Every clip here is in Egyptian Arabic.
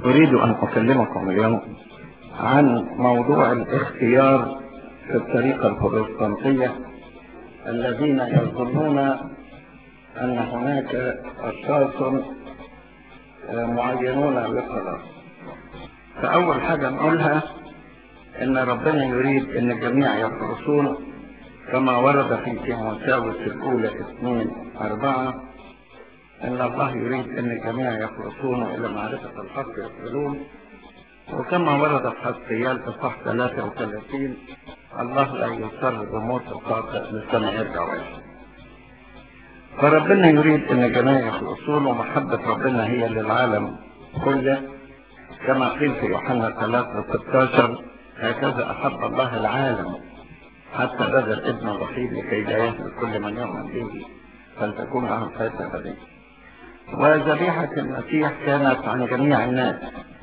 أريد أن أكلمكم اليوم عن موضوع الاختيار في الطريقة البروتستانتية الذين يظنون أن هناك أشخاص معينون للخلاص فأول حاجة نقولها إن ربنا يريد إن الجميع يخلصون كما ورد في تيموثاوس الأولى اثنين أربعة إن الله يريد أن الجميع يخلصون إلى معرفة الحق يصلون وكما ورد في حسقيال إصحاح 33 الله لا يسر بموت الخاطئ لسنة يرجع ويشهد فربنا يريد أن الجميع يخلصون ومحبة ربنا هي للعالم كله كما قيل في يوحنا 3 16 هكذا أحب الله العالم حتى بذل ابن الوحيد لكي لا يهلك كل من يؤمن به فلتكون له الحياة الأبدية وذبيحة المسيح كانت عن جميع الناس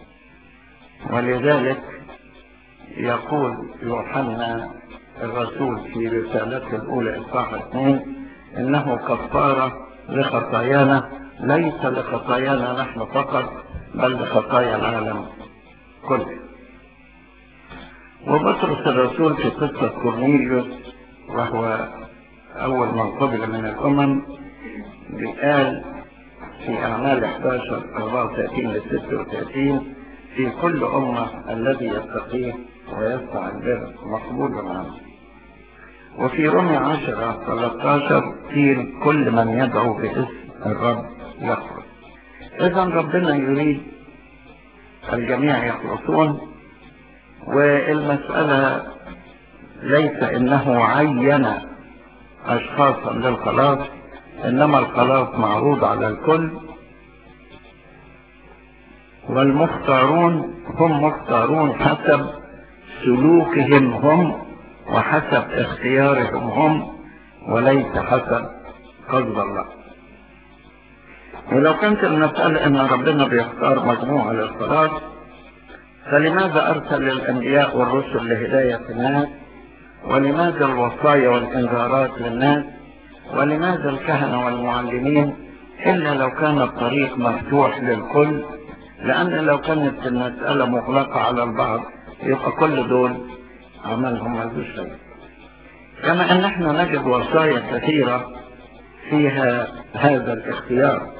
ولذلك يقول يوحنا الرسول في رسالته الأولى إصحاح اثنين إنه كفارة لخطايانا ليس لخطايانا نحن فقط بل لخطايا العالم كله وبطرس الرسول في قصة كورنيليوس وهو أول من قبل من الأمم قال في أعمال 11 34 ل 36 في كل أمة الذي يتقيه ويسعى البر مقبول عنه وفي رمي 10 13 قيل كل من يدعو باسم الرب يخلص إذا ربنا يريد الجميع يخلصون والمسألة ليس إنه عين أشخاصا للخلاص إنما الخلاص معروض على الكل والمختارون هم مختارون حسب سلوكهم هم وحسب اختيارهم هم وليس حسب قصد الله ولو كانت المسألة أن ربنا بيختار مجموعة للخلاص فلماذا أرسل الأنبياء والرسل لهداية الناس ولماذا الوصايا والإنذارات للناس ولماذا الكهنة والمعلمين إلا لو كان الطريق مفتوح للكل لأن لو كانت المسألة مغلقة على البعض يبقى كل دول عملهم ملوش شيء كما أن احنا نجد وصايا كثيرة فيها هذا الاختيار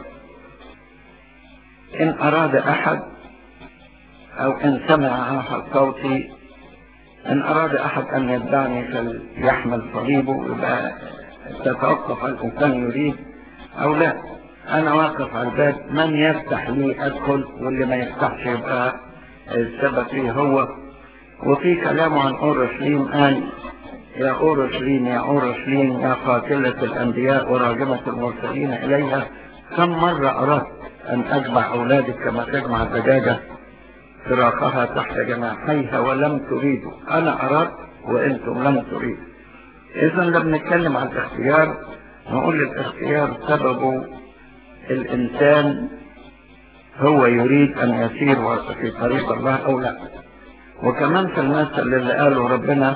إن أراد أحد أو إن سمع أحد صوتي إن أراد أحد أن يتبعني فليحمل صليبه يبقى تتوقف الإنسان يريد أو لا أنا واقف على الباب من يفتح لي أدخل واللي ما يفتحش يبقى السبب فيه هو وفي كلامه عن أورشليم قال يا أورشليم يا أورشليم يا قاتلة الأنبياء وراجمة المرسلين إليها كم مرة أردت أن أجمع أولادك كما تجمع الدجاجة فراقها تحت جناحيها ولم تريدوا أنا أردت وأنتم لم تريدوا إذا لما نتكلم عن الاختيار نقول الاختيار سببه الإنسان هو يريد أن يسير في طريق الله أو لا وكمان في المثل اللي قاله ربنا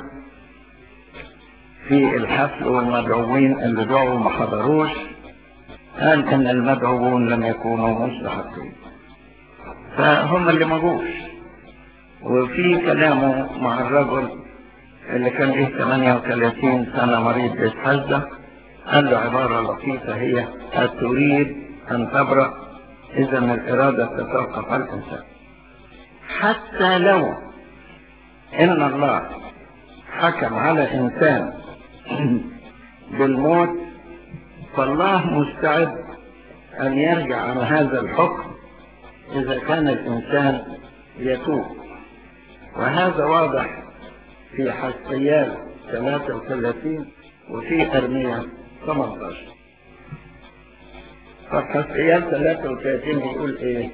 في الحفل والمدعوين اللي دعوا ما حضروش قال ان المدعوون لم يكونوا مستحقين فهم اللي ما جوش وفي كلامه مع الرجل اللي كان له 38 سنة مريض بالحزة قال له عبارة لطيفة هي أتريد أن تبرأ إذا الإرادة تتوقف على الإنسان حتى لو إن الله حكم على إنسان بالموت فالله مستعد أن يرجع عن هذا الحكم إذا كان الإنسان يتوب وهذا واضح في حسيال 33 وفي أرمية 18 فحسيال 33 بيقول إيه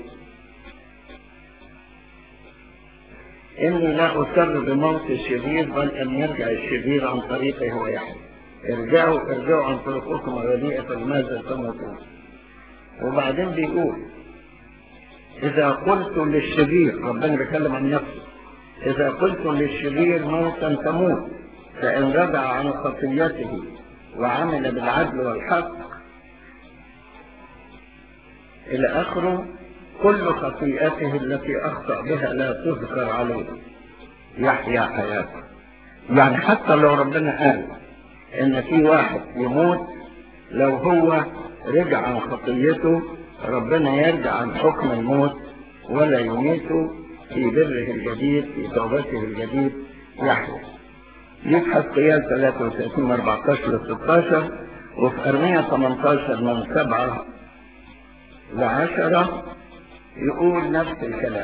إني لا أسر بموت الشرير بل أن يرجع الشرير عن طريقه هو يحيى ارجعوا ارجعوا عن طريقكم الرديئة فلماذا تموتون وبعدين بيقول إذا قلت للشرير ربنا بيتكلم عن نفسه إذا قلت للشرير موتا تموت فإن رجع عن خطيته وعمل بالعدل والحق إلى آخره كل خطيئته التي أخطأ بها لا تذكر عليه يحيا حياته يعني حتى لو ربنا قال إن في واحد يموت لو هو رجع عن خطيته ربنا يرجع عن حكم الموت ولا يميته في بره الجديد في توبته الجديد يحيا يبحث قيال 33 14 ل 16 وفي أرمية 18 من 7 ل 10 يقول نفس الكلام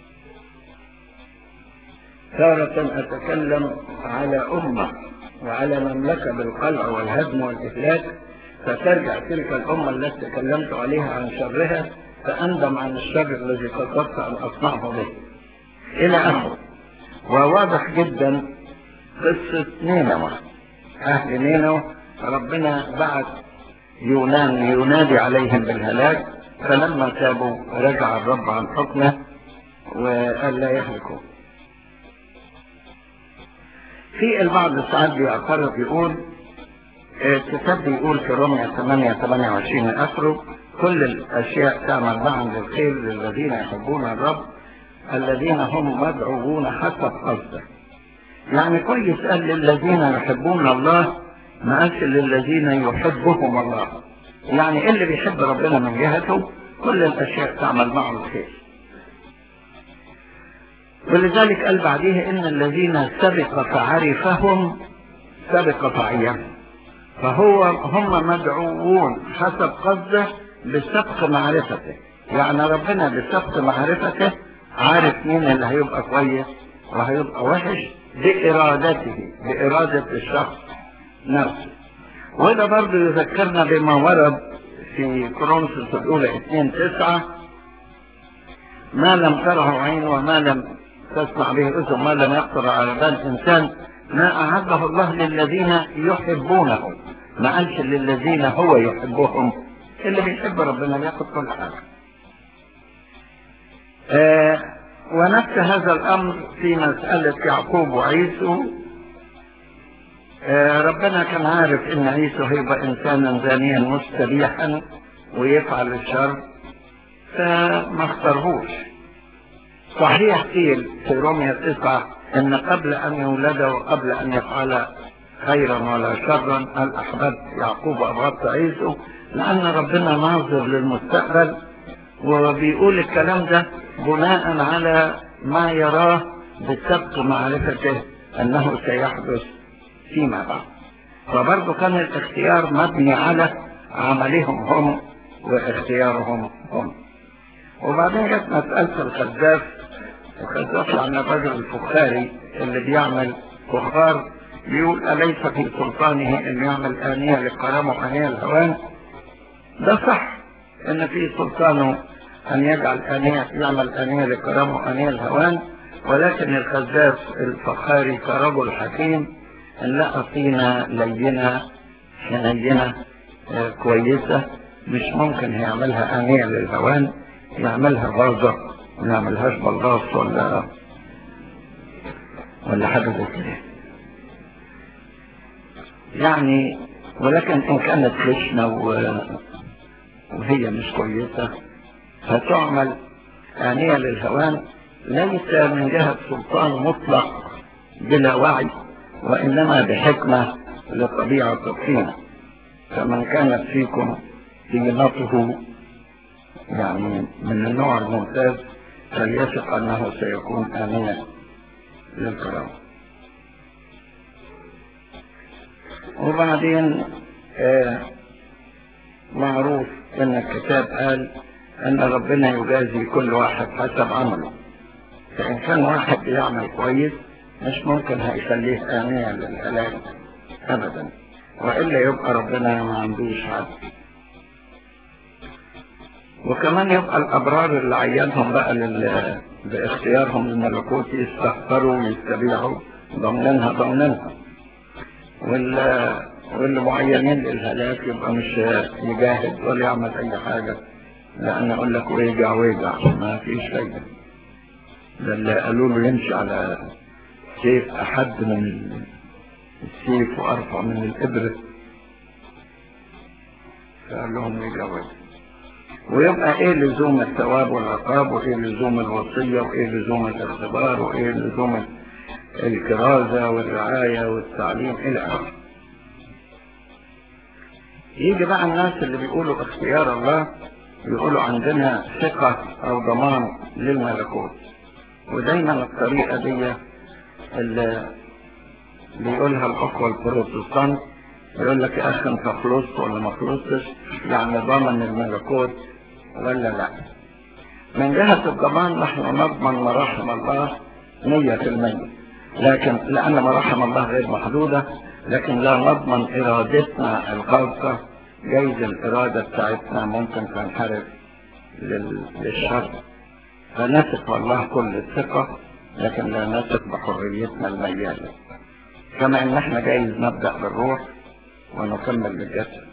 تارة أتكلم على أمة وعلى مملكة بالقلع والهدم والإهلاك فترجع تلك الأمة التي تكلمت عليها عن شرها فأندم عن الشر الذي قصدت أن أصنعه به إلى آخره وواضح جدا قصة نينوى أهل نينوى ربنا بعت يونان ينادي عليهم بالهلاك فلما تابوا رجع الرب عن حكمه وقال لا يهلكوا في البعض ساعات بيعترض يقول الكتاب بيقول في روميا 8 28 اخره كل الاشياء تعمل معا للخير للذين يحبون الرب الذين هم مدعوون حسب قصده يعني كويس قال للذين يحبون الله ما قالش للذين يحبهم الله يعني اللي بيحب ربنا من جهته كل الاشياء تعمل معه الخير ولذلك قال بعديه ان الذين سبق فعرفهم سبق فعيهم فهو هم مدعوون حسب قصده بسبق معرفته يعني ربنا بسبق معرفته عارف مين اللي هيبقى كويس وهيبقى وحش بإرادته بإرادة الشخص نفسه وده برضه يذكرنا بما ورد في كورنثوس الأولى 2 9 ما لم تره عين وما لم تسمع به أذن ما لم يخطر على بال إنسان ما أعده الله للذين يحبونه ما قالش للذين هو يحبهم اللي بيحب ربنا بياخد كل حاجة آه ونفس هذا الأمر في مسألة يعقوب وعيسو آه ربنا كان عارف ان عيسو هيبقى انسانا زانيا مستبيحا ويفعل الشر فما اختارهوش صحيح قيل في روميا تسعة ان قبل ان يولد وقبل ان يفعل خيرا ولا شرا قال احببت يعقوب وابغضت عيسو لان ربنا ناظر للمستقبل وبيقول الكلام ده بناء على ما يراه بسبق معرفته انه سيحدث فيما بعد فبرضه كان الاختيار مبني على عملهم هم واختيارهم هم وبعدين جت مسألة الخزاف الخزاف يعني الرجل الفخاري اللي بيعمل فخار بيقول أليس في سلطانه أن يعمل آنية للكرامة وآنية الهوان ده صح أن في سلطانه أن يجعل آنية يعمل آنية للكرامة وآنية الهوان ولكن الخزاف الفخاري كرجل حكيم أن لقى طينة لينة حنينة آه كويسة مش ممكن هيعملها آنية للهوان يعملها فازة ما يعملهاش بلاص ولا ولا حاجة زي كده يعني ولكن إن كانت خشنة وهي مش كويسة فتعمل آنية للهوان ليس من جهة سلطان مطلق بلا وعي وإنما بحكمة لطبيعة الطينة فمن كانت فيكم طينته يعني من النوع الممتاز فليثق أنه سيكون آمنا للكرامة وبعدين آه معروف أن الكتاب قال أن ربنا يجازي كل واحد حسب عمله فإن كان واحد بيعمل كويس مش ممكن هيخليه آمنا للهلاك أبدا وإلا يبقى ربنا ما عندوش حد وكمان يبقى الأبرار اللي عينهم بقى لل... باختيارهم للملكوت يستغفروا ويستبيعوا ضمنها ضمنها وال... واللي معينين للهلاك يبقى مش يجاهد ولا يعمل أي حاجة لأن أقول لك ويجع ويجع ما فيش فايدة ده اللي قالوا له يمشي على سيف أحد من السيف وأرفع من الإبرة فقال لهم ويجع ويجع ويبقى ايه لزوم الثواب والعقاب وايه لزوم الوصية وايه لزوم الاختبار وايه لزوم الكرازة والرعاية والتعليم الى اخره يجي بقى الناس اللي بيقولوا اختيار الله يقولوا عندنا ثقة او ضمان للملكوت ودايما الطريقة دي اللي بيقولها الاخوة البروتستانت يقول لك يا اخي انت خلصت ولا ما خلصتش يعني ضمن الملكوت ولا لا من جهة الضمان نحن نضمن مراحم الله مية في المية لكن لأن مراحم الله غير محدودة لكن لا نضمن إرادتنا الخاصة جايز الإرادة بتاعتنا ممكن تنحرف للشر فنثق والله كل الثقة لكن لا نثق بحريتنا الميالة كما ان احنا جايز نبدأ بالروح ونكمل بالجسد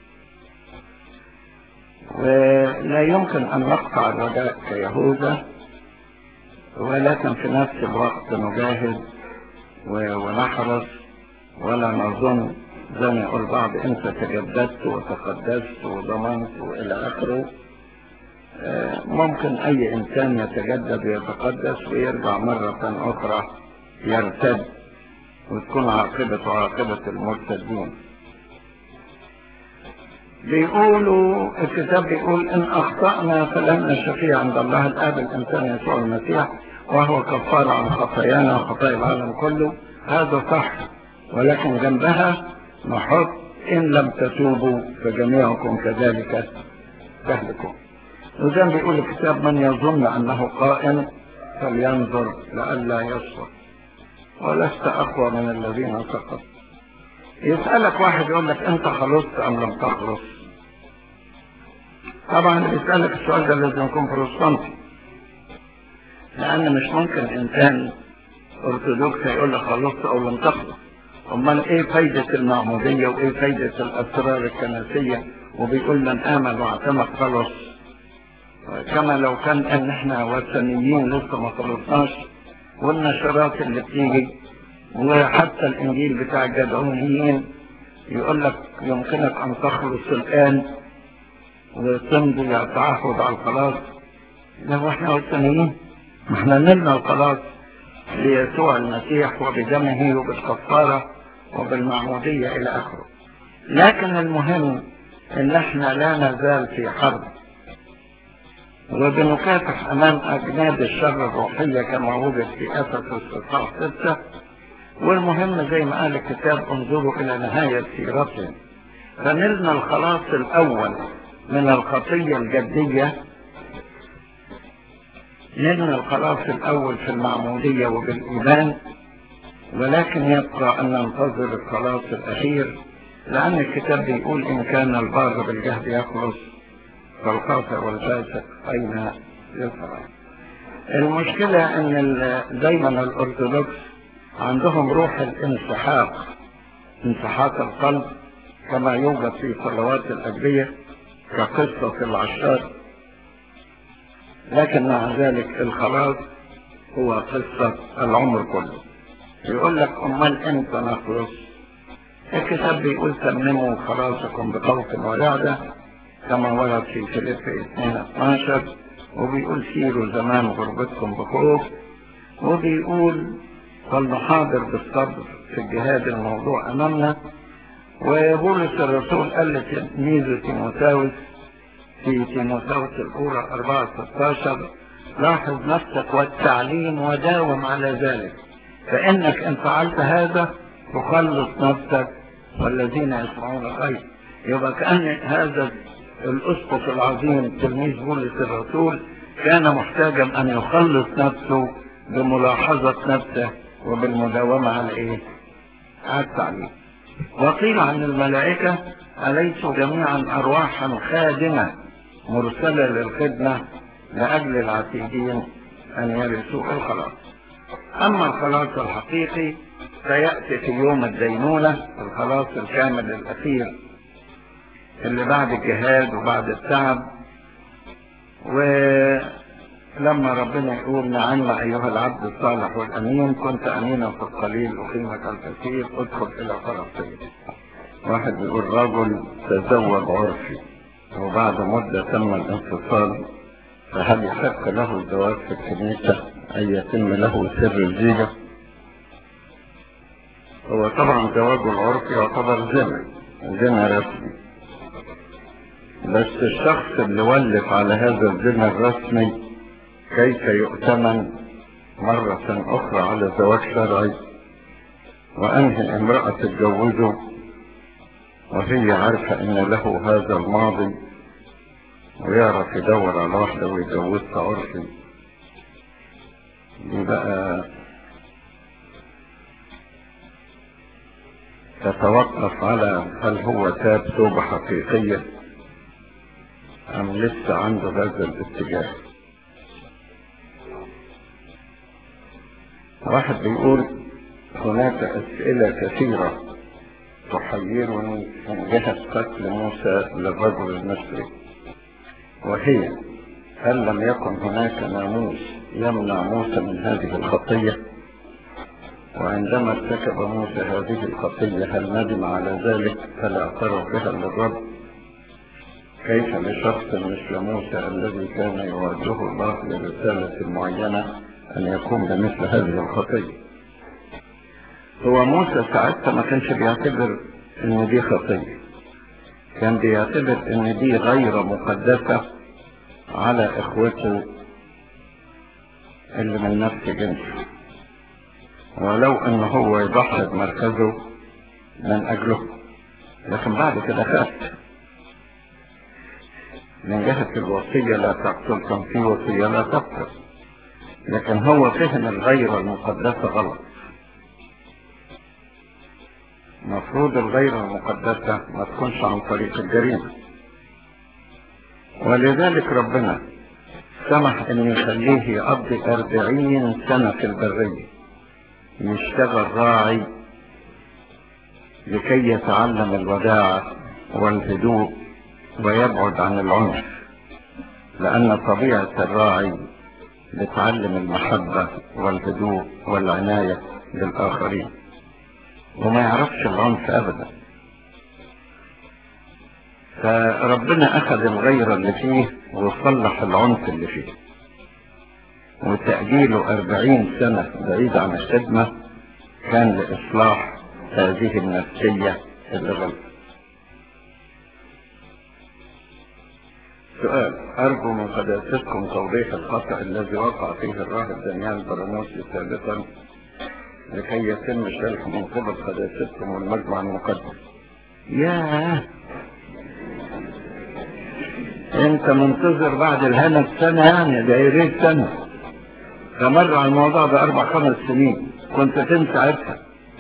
ولا يمكن ان نقطع الرجاء كيهوذا ولكن في نفس الوقت نجاهد ونحرص ولا نظن زي ما يقول بعض انت تجددت وتقدست وضمنت والى اخره ممكن اي انسان يتجدد ويتقدس ويرجع مرة اخرى يرتد وتكون عاقبته عاقبة المرتدين بيقولوا الكتاب بيقول ان اخطأنا فلن الشفيع عند الله الاب الانسان يسوع المسيح وهو كفار عن خطايانا وخطايا العالم كله هذا صح ولكن جنبها نحط ان لم تتوبوا فجميعكم كذلك تهلكون وزي ما بيقول الكتاب من يظن انه قائم فلينظر لئلا يسقط ولست اقوى من الذين سقطوا يسألك واحد يقول لك انت خلصت ام لم تخلص طبعا اللي يسألك السؤال ده لازم يكون بروتستانتي لان مش ممكن انسان ارثوذكسي يقول لك خلصت او لم تخلص امال ايه فايدة المعمودية وايه فايدة الاسرار الكنسية وبيقول من امن واعتمد خلص كما لو كان ان احنا وثنيين لسه ما خلصناش والنشرات اللي بتيجي وحتى الانجيل بتاع الجدعونيين يقول لك يمكنك ان تخلص الان وتمضي تعهد على الخلاص لو احنا وثنيين ما احنا نلنا الخلاص ليسوع المسيح وبدمه وبالكفارة وبالمعمودية الى اخره لكن المهم ان احنا لا نزال في حرب وبنكافح امام اجناد الشر الروحية كما وجد في افسس اصحاح 6 والمهم زي ما قال الكتاب انظروا الى نهاية سيرتهم فنلنا الخلاص الاول من الخطية الجدية نلنا الخلاص الاول في المعمودية وبالايمان ولكن يبقى ان ننتظر الخلاص الاخير لان الكتاب بيقول ان كان البار بالجهد يخلص فالخاطئ والفاسق اين يصعد المشكلة ان دايما الارثوذكس عندهم روح الانسحاق انسحاق القلب كما يوجد في صلوات الأدبية كقصة العشار لكن مع ذلك الخلاص هو قصة العمر كله يقول لك أمال أنت نخلص الكتاب بيقول تمموا خلاصكم بخوف ورعدة كما ورد في فيليب 2 12 وبيقول سيروا زمان غربتكم بخوف وبيقول فلنحاضر بالصبر في الجهاد الموضوع أمامنا وبولس الرسول قال لتلميذه تيموثاوس في تيموثاوس الأولى 4 16 لاحظ نفسك والتعليم وداوم على ذلك فإنك إن فعلت هذا تخلص نفسك والذين يسمعون الغيب يبقى كأن هذا الأسقف العظيم تلميذ بولس الرسول كان محتاجا أن يخلص نفسه بملاحظة نفسه وبالمداومة على ايه على التعليم وقيل عن الملائكة أليسوا جميعا أرواحا خادمة مرسلة للخدمة لأجل العتيدين أن يرثوا الخلاص أما الخلاص الحقيقي سيأتي في يوم الدينونة الخلاص الكامل الأخير اللي بعد الجهاد وبعد التعب و لما ربنا يقول نعم أيها العبد الصالح والأمين كنت أمينا في القليل أقيمك الكثير ادخل إلى فرصي واحد بيقول رجل تزوج عرفي وبعد مدة تم الانفصال فهل يحق له الزواج في الكنيسة أن يتم له سر الزيجة هو طبعا زواجه العرفي يعتبر زنا زنا رسمي بس الشخص اللي ولف على هذا الزنا الرسمي كيف يؤتمن مرة أخرى على زواج شرعي وأنهي امرأة تتجوزه وهي عارفة إن له هذا الماضي ويعرف يدور على واحدة ويتجوزها عرفي دي بقى تتوقف على هل هو تاب توبة حقيقية أم لسه عنده هذا الاتجاه واحد بيقول هناك أسئلة كثيرة تحيرني من جهة قتل موسى للرجل المصري وهي هل لم يكن هناك ناموس يمنع موسى من هذه الخطية وعندما ارتكب موسى هذه الخطية هل ندم على ذلك هل اعترف بها للرب كيف لشخص مثل موسى الذي كان يوجه الله لرسالة معينة أن يقوم بمثل هذه الخطية هو موسى ساعتها ما كانش بيعتبر ان دي خطية كان بيعتبر ان دي غير مقدسة على اخوته اللي من نفس جنسه ولو ان هو يضحي بمركزه من اجله لكن بعد كده خاف من جهة الوصية لا تقتل كان في وصية لا تقتل لكن هو فهم الغير المقدسة غلط مفروض الغير المقدسة ما تكونش عن طريق الجريمة ولذلك ربنا سمح ان يخليه يقضي اربعين سنة في البرية يشتغل راعي لكي يتعلم الوداعة والهدوء ويبعد عن العنف لأن طبيعة الراعي بتعلم المحبة والهدوء والعناية للآخرين وما يعرفش العنف أبدا فربنا أخذ الغيرة اللي فيه وصلح العنف اللي فيه وتأجيله أربعين سنة بعيد عن الخدمة كان لإصلاح هذه النفسية اللي غلط سؤال أرجو من قداستكم توضيح الخطأ الذي وقع فيه الراهب دانيال برانوسي سابقا لكي يتم شرح من قبل قداستكم والمجمع المقدس ياه انت منتظر بعد الهنا بسنة يعني ده يريد سنة فمر على الموضوع بأربع خمس سنين كنت فين ساعتها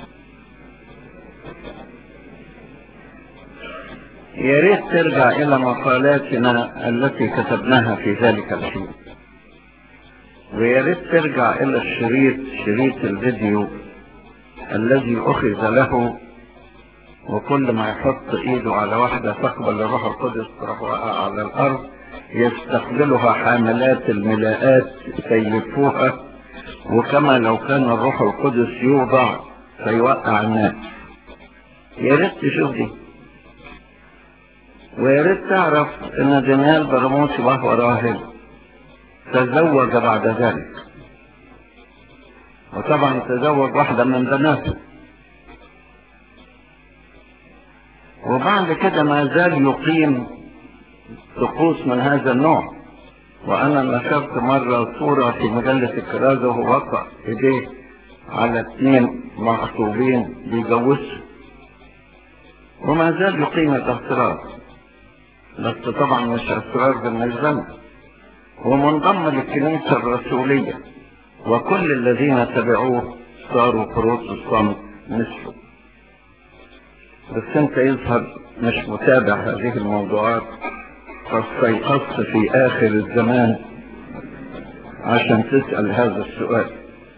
يا ريت ترجع إلى مقالاتنا التي كتبناها في ذلك الحين ويا ريت ترجع إلى الشريط شريط الفيديو الذي أخذ له وكل ما يحط إيده على واحدة تقبل الروح القدس تروح واقع على الأرض يستقبلها حاملات الملاءات سيلفوها وكما لو كان الروح القدس يوضع فيوقع الناس يا ريت تشوف دي ويا ريت تعرف ان دانيال برموسي وهو راهب تزوج بعد ذلك وطبعا تزوج واحدة من بناته وبعد كده ما زال يقيم طقوس من هذا النوع وانا نشرت مرة صورة في مجلة الكرازة وهو وقع ايديه على اثنين مخطوبين بيجوزوا وما زال يقيم الاسرار بس طبعا مش اسرار بالنسبة لنا ومنضم للكنيسة الرسولية وكل الذين تبعوه صاروا بروتستانت مثله بس انت يظهر مش متابع هذه الموضوعات فاستيقظت في اخر الزمان عشان تسأل هذا السؤال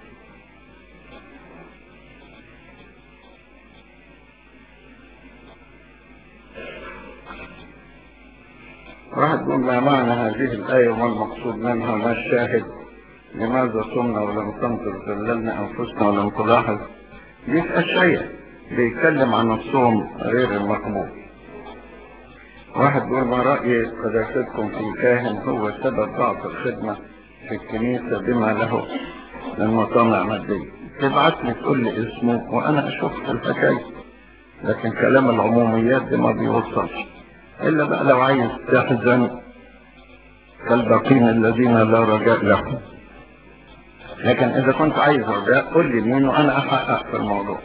واحد يقول ما معنى هذه الآية وما المقصود منها ما الشاهد لماذا صمنا ولم تنظر ذللنا أنفسنا ولم تلاحظ دي أشياء بيتكلم عن الصوم غير المقبول واحد بيقول ما رأي قداستكم في كاهن هو سبب ضعف الخدمة في الكنيسة بما له من مطامع مادية تبعت لي تقول لي اسمه وأنا أشوف الحكاية لكن كلام العموميات ده ما بيوصلش إلا بقى لو عايز تحزن كالباقين الذين لا رجاء لهم لكن إذا كنت عايز رجاء قل لي مين وأنا أحقق في الموضوع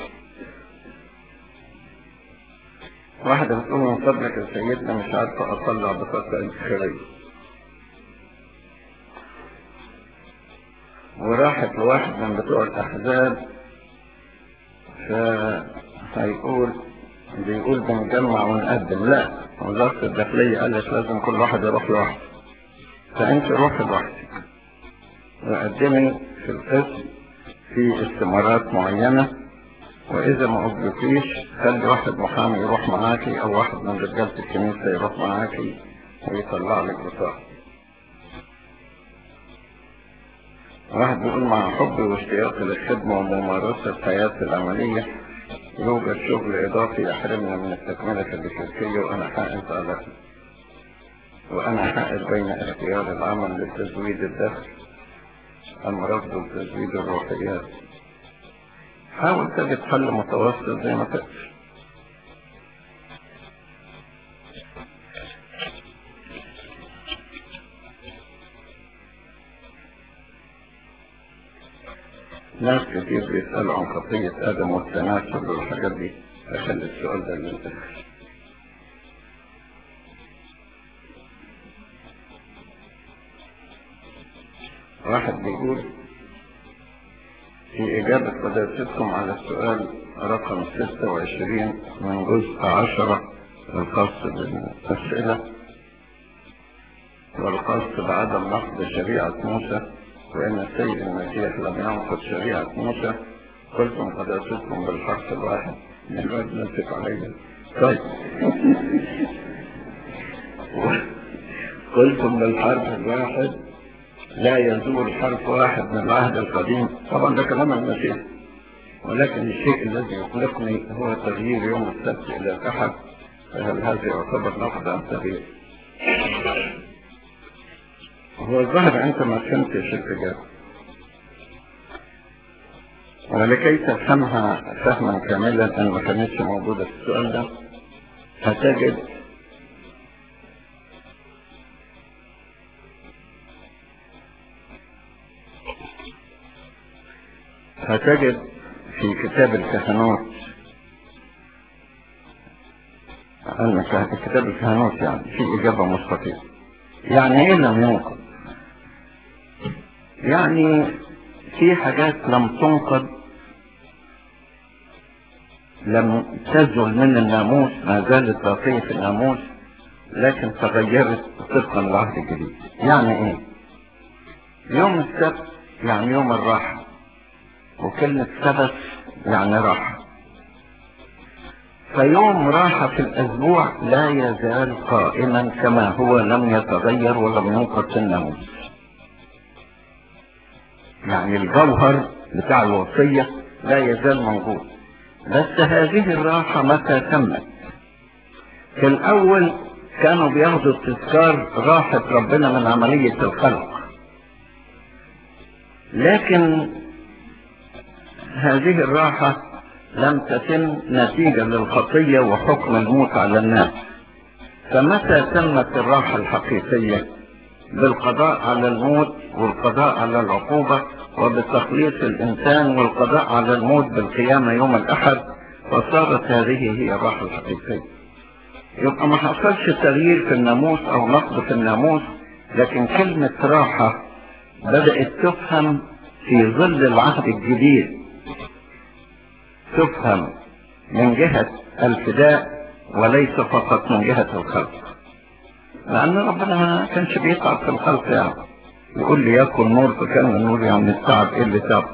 واحدة بتقول من فضلك يا سيدنا مش عارفة أطلع بطاقة انتخابية وراحت لواحد من بتوع الأحزاب فهيقول بيقول بنجمع ونقدم لا وزارة الداخلية قالت لازم كل واحد يروح لوحده فأنت روح لوحدك وقدمي في القسم في استمارات معينة وإذا ما أجبتيش خلي واحد محامي يروح معاكي أو واحد من رجالة الكنيسة يروح معاكي ويطلع لك بطاقة. واحد بيقول مع حبي واشتياقي للخدمة وممارسة حياتي العملية يوجد شغل إضافي يحرمنا من التكملة اللاسلكية وأنا حائز على وأنا حائز بين اختيار العمل لتزويد الدخل أم رفض تزويد الروحيات حاول تجد حل متوسط زي ما تقدر ناس كتير بيسألوا عن خطية آدم والتناسل والحاجات دي أخلي السؤال ده للآخر واحد بيقول في إجابة قداستكم على السؤال رقم 26 من جزء 10 الخاص بالأسئلة والخاص بعدم نقض شريعة موسى وإن السيد المسيح لم ينقض شريعة موسى قلتم قداستكم بالحرف الواحد من الواد نمسك علينا طيب قلتم بالحرف الواحد لا يزول حرف واحد من العهد القديم طبعا ده كلام المسيح ولكن الشيء الذي يقلقني هو تغيير يوم السبت الى الاحد فهل هذا يعتبر نقد ام تغيير؟ هو الظاهر انت ما فهمتش الاجابه ولكي تفهمها فهما كاملا ان ما كانتش موجوده في السؤال ده هتجد هتجد في كتاب الكهنوت كتاب الكهنوت يعني في إجابة مستقيمة يعني إيه لم ينقض؟ يعني في حاجات لم تنقض لم تزل من الناموس ما زالت باقية في الناموس لكن تغيرت طبقا للعهد الجديد يعني ايه يوم السبت يعني يوم الراحة وكلمة سبت يعني راحة فيوم راحة في الأسبوع لا يزال قائما كما هو لم يتغير ولم ينقض في الناموس يعني الجوهر بتاع الوصية لا يزال موجود بس هذه الراحة متى تمت في الأول كانوا بياخدوا استذكار راحة ربنا من عملية الخلق لكن هذه الراحة لم تتم نتيجة للخطية وحكم الموت على الناس فمتى تمت الراحة الحقيقية بالقضاء على الموت والقضاء على العقوبة وبتخليص الإنسان والقضاء على الموت بالقيامة يوم الأحد فصارت هذه هي الراحة الحقيقية يبقى ما حصلش تغيير في الناموس أو نقض في الناموس لكن كلمة راحة بدأت تفهم في ظل العهد الجديد تفهم من جهة الفداء وليس فقط من جهة الخلق لأن ربنا ما كانش بيتعب في الخلق يعني يقول لي يكن نور فكان النور يعني التعب ايه اللي تعب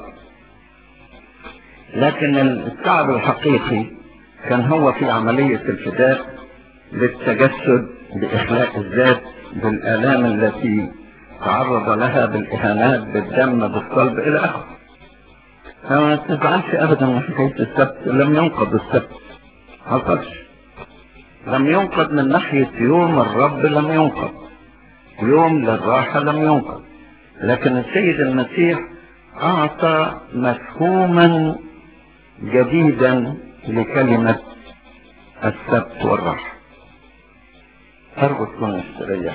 لكن التعب الحقيقي كان هو في عملية الفداء بالتجسد بإخلاء الذات بالآلام التي تعرض لها بالإهانات بالدم بالصلب إلى آخره فما تزعلش أبدا من حكاية السبت لم ينقض السبت حصلش لم ينقض من ناحية يوم الرب لم ينقض يوم للراحة لم ينقض لكن السيد المسيح أعطى مفهوما جديدا لكلمة السبت والراحة أرجو تكون استريح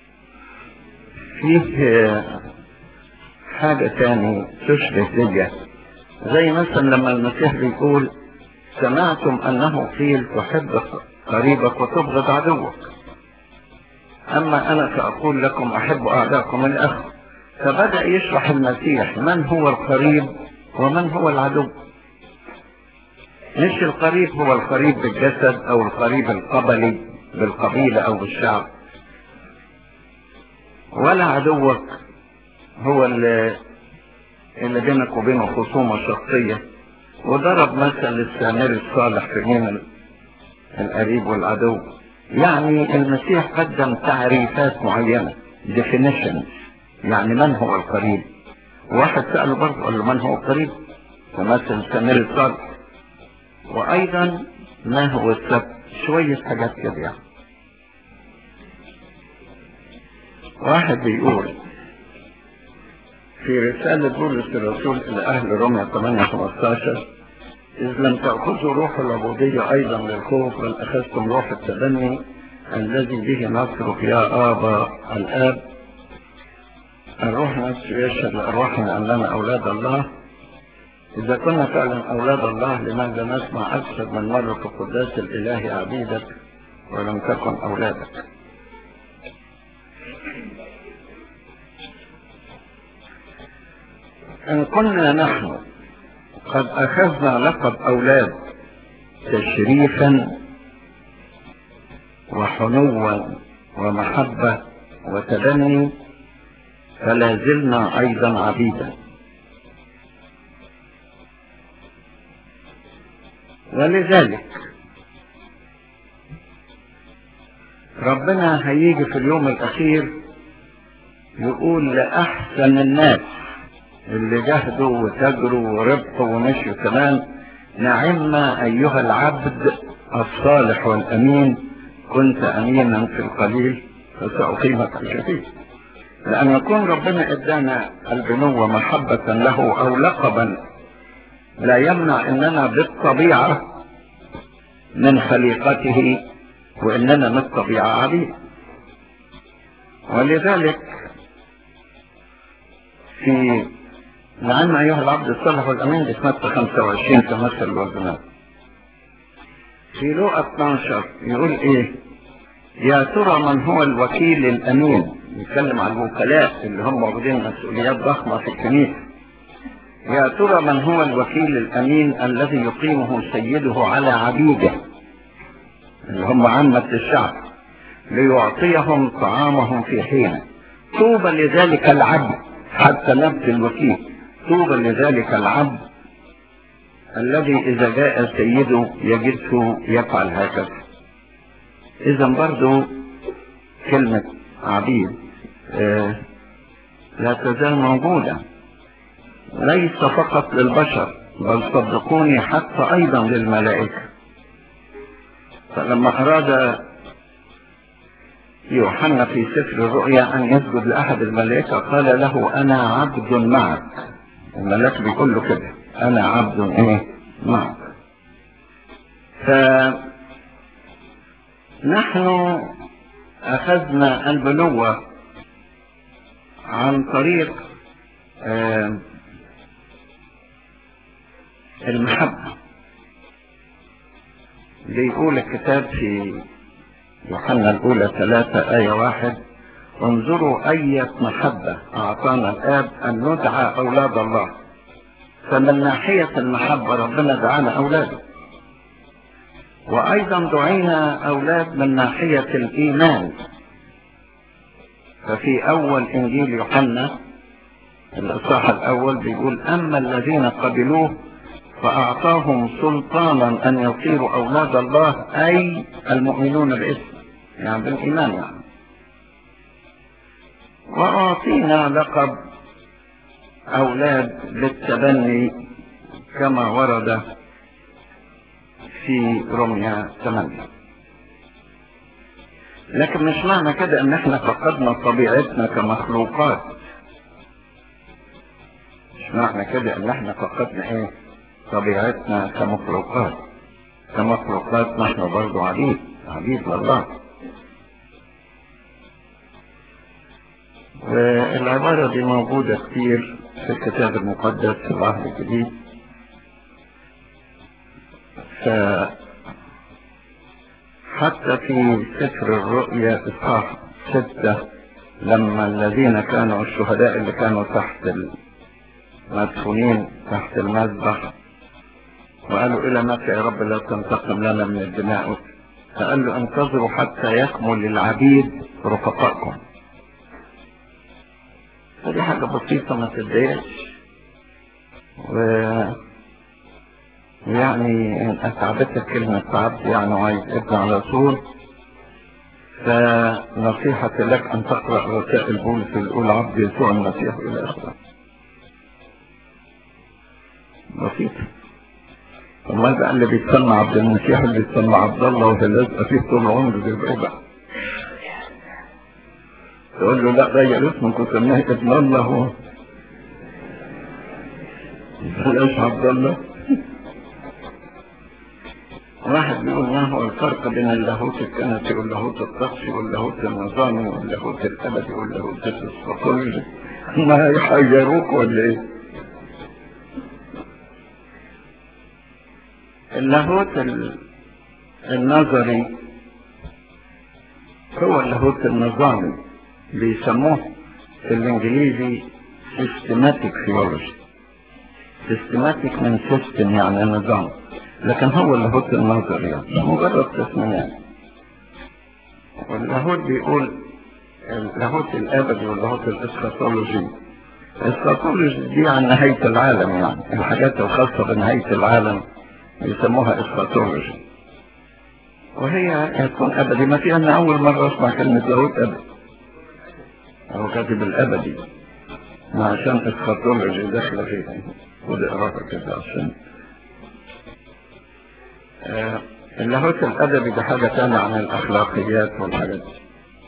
فيه حاجة تاني تشبه دي زي مثلا لما المسيح بيقول سمعتم أنه قيل تحب قريبك وتبغض عدوك أما أنا فأقول لكم أحب أعداءكم الأخ فبدأ يشرح المسيح من هو القريب ومن هو العدو مش القريب هو القريب بالجسد أو القريب القبلي بالقبيلة أو بالشعب ولا عدوك هو اللي, اللي بينك وبينه خصومة شخصية وضرب مثل السامري الصالح في مين القريب والعدو يعني المسيح قدم تعريفات معينة definitions يعني من هو القريب واحد سأله برضه قال له من هو القريب فمثل السامري الصالح وأيضا ما هو السبت شوية حاجات كده يعني واحد بيقول في رسالة بولس الرسول إلى أهل روميا 8 15 إذ لم تأخذوا روح العبودية أيضا للخوف بل أخذتم روح التبني الذي به نصرك يا آبا الآب الروح نفسه يشهد لأرواحنا أننا أولاد الله إذا كنا فعلا أولاد الله لماذا نسمع أكثر من مرة في قداس الإله عبيدك ولم تكن أولادك إن كنا نحن قد أخذنا لقب أولاد تشريفا وحنوا ومحبة وتبني فلا زلنا أيضا عبيدا ولذلك ربنا هيجي في اليوم الأخير يقول لأحسن الناس اللي جهدوا وتجروا وربحوا ومشوا كمان نعم أيها العبد الصالح والأمين كنت أمينا في القليل فسأقيمك في الكثير لأن يكون ربنا إدانا البنوة محبة له أو لقبا لا يمنع أننا بالطبيعة من خليقته وإننا من الطبيعة عبيد ولذلك في نعم أيها العبد الصالح والأمين دي سنة 25 تمثل الوزنات في لوقا 12 يقول إيه يا ترى من هو الوكيل الأمين يتكلم عن الوكلاء اللي هم واخدين مسؤوليات ضخمة في الكنيسة يا ترى من هو الوكيل الأمين الذي يقيمه سيده على عبيده اللي هم عامة الشعب ليعطيهم طعامهم في حين طوبى لذلك العبد حتى نبت الوكيل طوبى لذلك العبد الذي إذا جاء سيده يجده يفعل هكذا إذا برضو كلمة عبيد آه لا تزال موجودة ليس فقط للبشر بل صدقوني حتى أيضا للملائكة فلما أراد يوحنا في سفر الرؤيا أن يسجد لأحد الملائكة قال له أنا عبد معك الملاك بيقول له كده أنا عبد إيه معك فنحن أخذنا البلوة عن طريق آه المحبة بيقول الكتاب في يوحنا الأولى ثلاثة آية واحد انظروا أية محبة أعطانا الآب أن ندعى أولاد الله فمن ناحية المحبة ربنا دعانا أولاده وأيضا دعينا أولاد من ناحية الإيمان ففي أول إنجيل يوحنا الإصحاح الأول بيقول أما الذين قبلوه فأعطاهم سلطانا أن يصيروا أولاد الله أي المؤمنون باسم يعني بالإيمان يعني وأعطينا لقب أولاد بالتبني كما ورد في رمية 8 لكن مش معنى كده ان احنا فقدنا طبيعتنا كمخلوقات مش معنى كده ان احنا فقدنا ايه طبيعتنا كمخلوقات كمخلوقات نحن برضو عبيد عبيد لله والعبارة دي موجودة كتير في الكتاب المقدس في العهد الجديد ف حتى في سفر الرؤيا إصحاح ستة لما الذين كانوا الشهداء اللي كانوا تحت المدفونين تحت المذبح وقالوا إلى متى يا رب لا تنتقم لنا من الدماء فقال له انتظروا حتى يكمل العبيد رفقائكم فدي حاجة بسيطة ما تتضايقش و يعني ان اتعبتك كلمة تعبت يعني عايز ابن على طول فنصيحة لك ان تقرأ رسائل بولس الاولى عبد يسوع المسيح الى اخره بسيطة امال بقى اللي بيتسمى عبد المسيح اللي بيتسمى عبد الله وهي لازقه فيه طول عمره ده يبقى ايه بقى؟ تقول له لا غير اسمك وسميه ابن الله هو بلاش عبد الله واحد بيقول ما هو الفرق بين اللاهوت الكنسي واللاهوت الطقسي واللاهوت النظامي واللاهوت الابدي واللاهوت الصقلي ما يحيروك ولا ايه؟ اللاهوت النظري هو اللاهوت النظامي بيسموه في الانجليزي systematic theology systematic من system يعني نظام لكن هو اللاهوت النظري يعني مجرد تسميات واللاهوت بيقول اللاهوت الابدي واللاهوت الاسخاتولوجي الاسخاتولوجي دي عن نهاية العالم يعني الحاجات الخاصة بنهاية العالم يسموها اسخاتولوجي وهي تكون ابدي ما في انا اول مرة اسمع كلمة لاهوت ابدي هو كاتب الابدي ما عشان اسخاتولوجي داخله فيه ودي اقراها كده عشان آه اللاهوت الادبي ده حاجة تانية عن الاخلاقيات والحاجات دي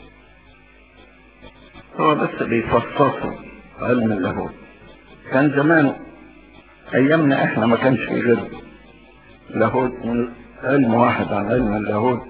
هو بس بيفصصوا علم اللاهوت كان زمان ايامنا احنا ما كانش في غير لاهوت علم واحد عن علم اللاهوت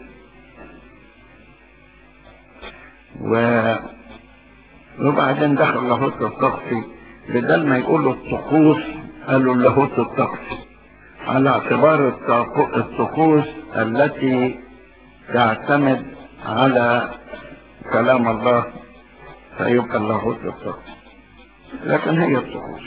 و وبعدين دخل لاهوت الطقسي بدل ما يقولوا الطقوس قالوا اللاهوت الطقسي على اعتبار الطقوس التي تعتمد على كلام الله فيبقى اللاهوت الطقسي لكن هي الطقوس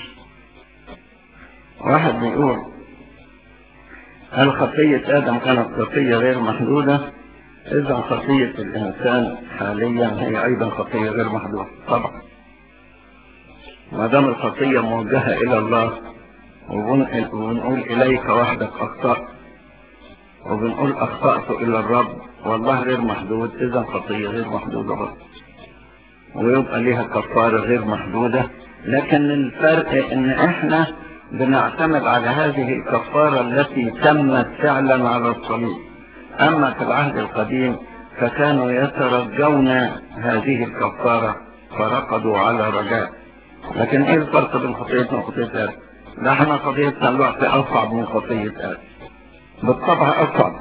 واحد بيقول هل خطية آدم كانت خطية غير محدودة؟ إذا خطية الإنسان حاليا هي أيضا خطية غير محدودة طبعا ما دام الخطية موجهة إلى الله وبنقول إليك وحدك أخطأت وبنقول أخطأت إلى الرب والله غير محدود إذا خطية غير محدودة برضه ويبقى ليها كفارة غير محدودة لكن الفرق إن إحنا بنعتمد على هذه الكفارة التي تمت فعلا على الصليب أما في العهد القديم فكانوا يترجون هذه الكفارة فرقدوا على رجاء لكن ايه الفرق بين خطيتنا وخطية آدم؟ لا احنا خطيتنا الوقت أصعب من خطية آدم بالطبع أصعب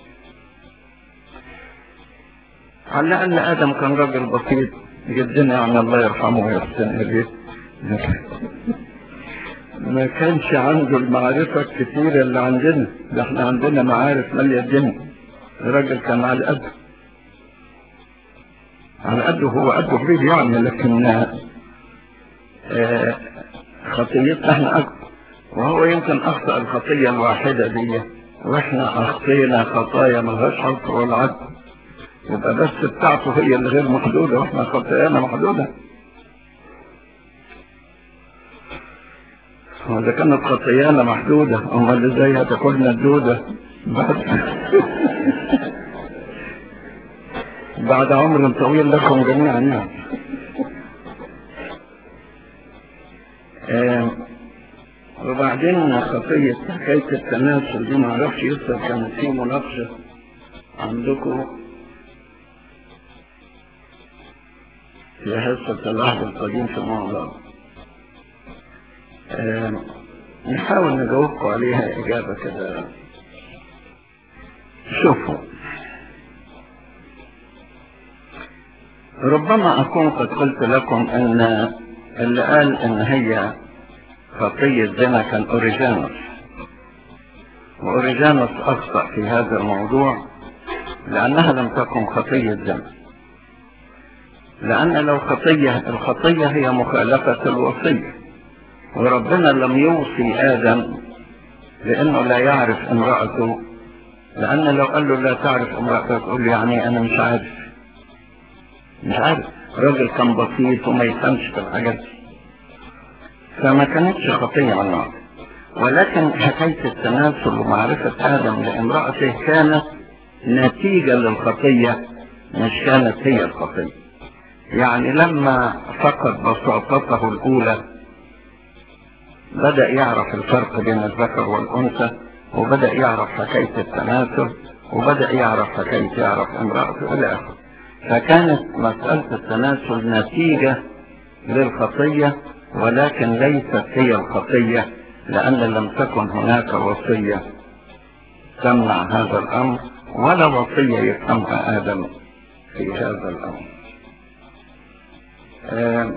على الأقل آدم كان راجل بسيط جدنا يعني الله يرحمه ويحسن إليه ما كانش عنده المعرفة الكثيرة اللي عندنا ده احنا عندنا معارف مالية الدنيا الراجل كان على قده على قده هو قده كبير يعني لكن آه خطيتنا احنا اكبر وهو يمكن اخطأ الخطية الواحدة دي واحنا اخطينا خطايا ملهاش حظ ولا عد يبقى بس بتاعته هي اللي غير محدودة واحنا خطايانا محدودة وإذا كانت خطيانة محدودة أمال إزاي هتاكلنا الدودة بعد بعد عمر طويل لكم جميعا يعني آه وبعدين خطية حكاية التناسل دي معرفش يصير كانت في مناقشة عندكم في حصة العهد القديم في الموضوع آه، نحاول نجاوبكم عليها إجابة كده شوفوا ربما أكون قد قلت لكم أن اللي قال أن هي خطية زنا كان أوريجانوس وأوريجانوس أخطأ في هذا الموضوع لأنها لم تكن خطية زنا لأن لو خطية الخطية هي مخالفة الوصية وربنا لم يوصي آدم لأنه لا يعرف امرأته لأن لو قال له لا تعرف امرأتك تقول له يعني أنا مش عارف مش عارف راجل كان بسيط وما يفهمش في الحاجات دي فما كانتش خطية من نوع ولكن حكاية التناسل ومعرفة آدم لامرأته كانت نتيجة للخطية مش كانت هي الخطية يعني لما فقد بساطته الأولى بدأ يعرف الفرق بين الذكر والأنثى وبدأ يعرف حكاية التناسل وبدأ يعرف حكاية يعرف امرأته إلى آخره فكانت مسألة التناسل نتيجة للخطية ولكن ليست هي الخطية لأن لم تكن هناك وصية تمنع هذا الأمر ولا وصية يفهمها آدم في هذا الأمر آه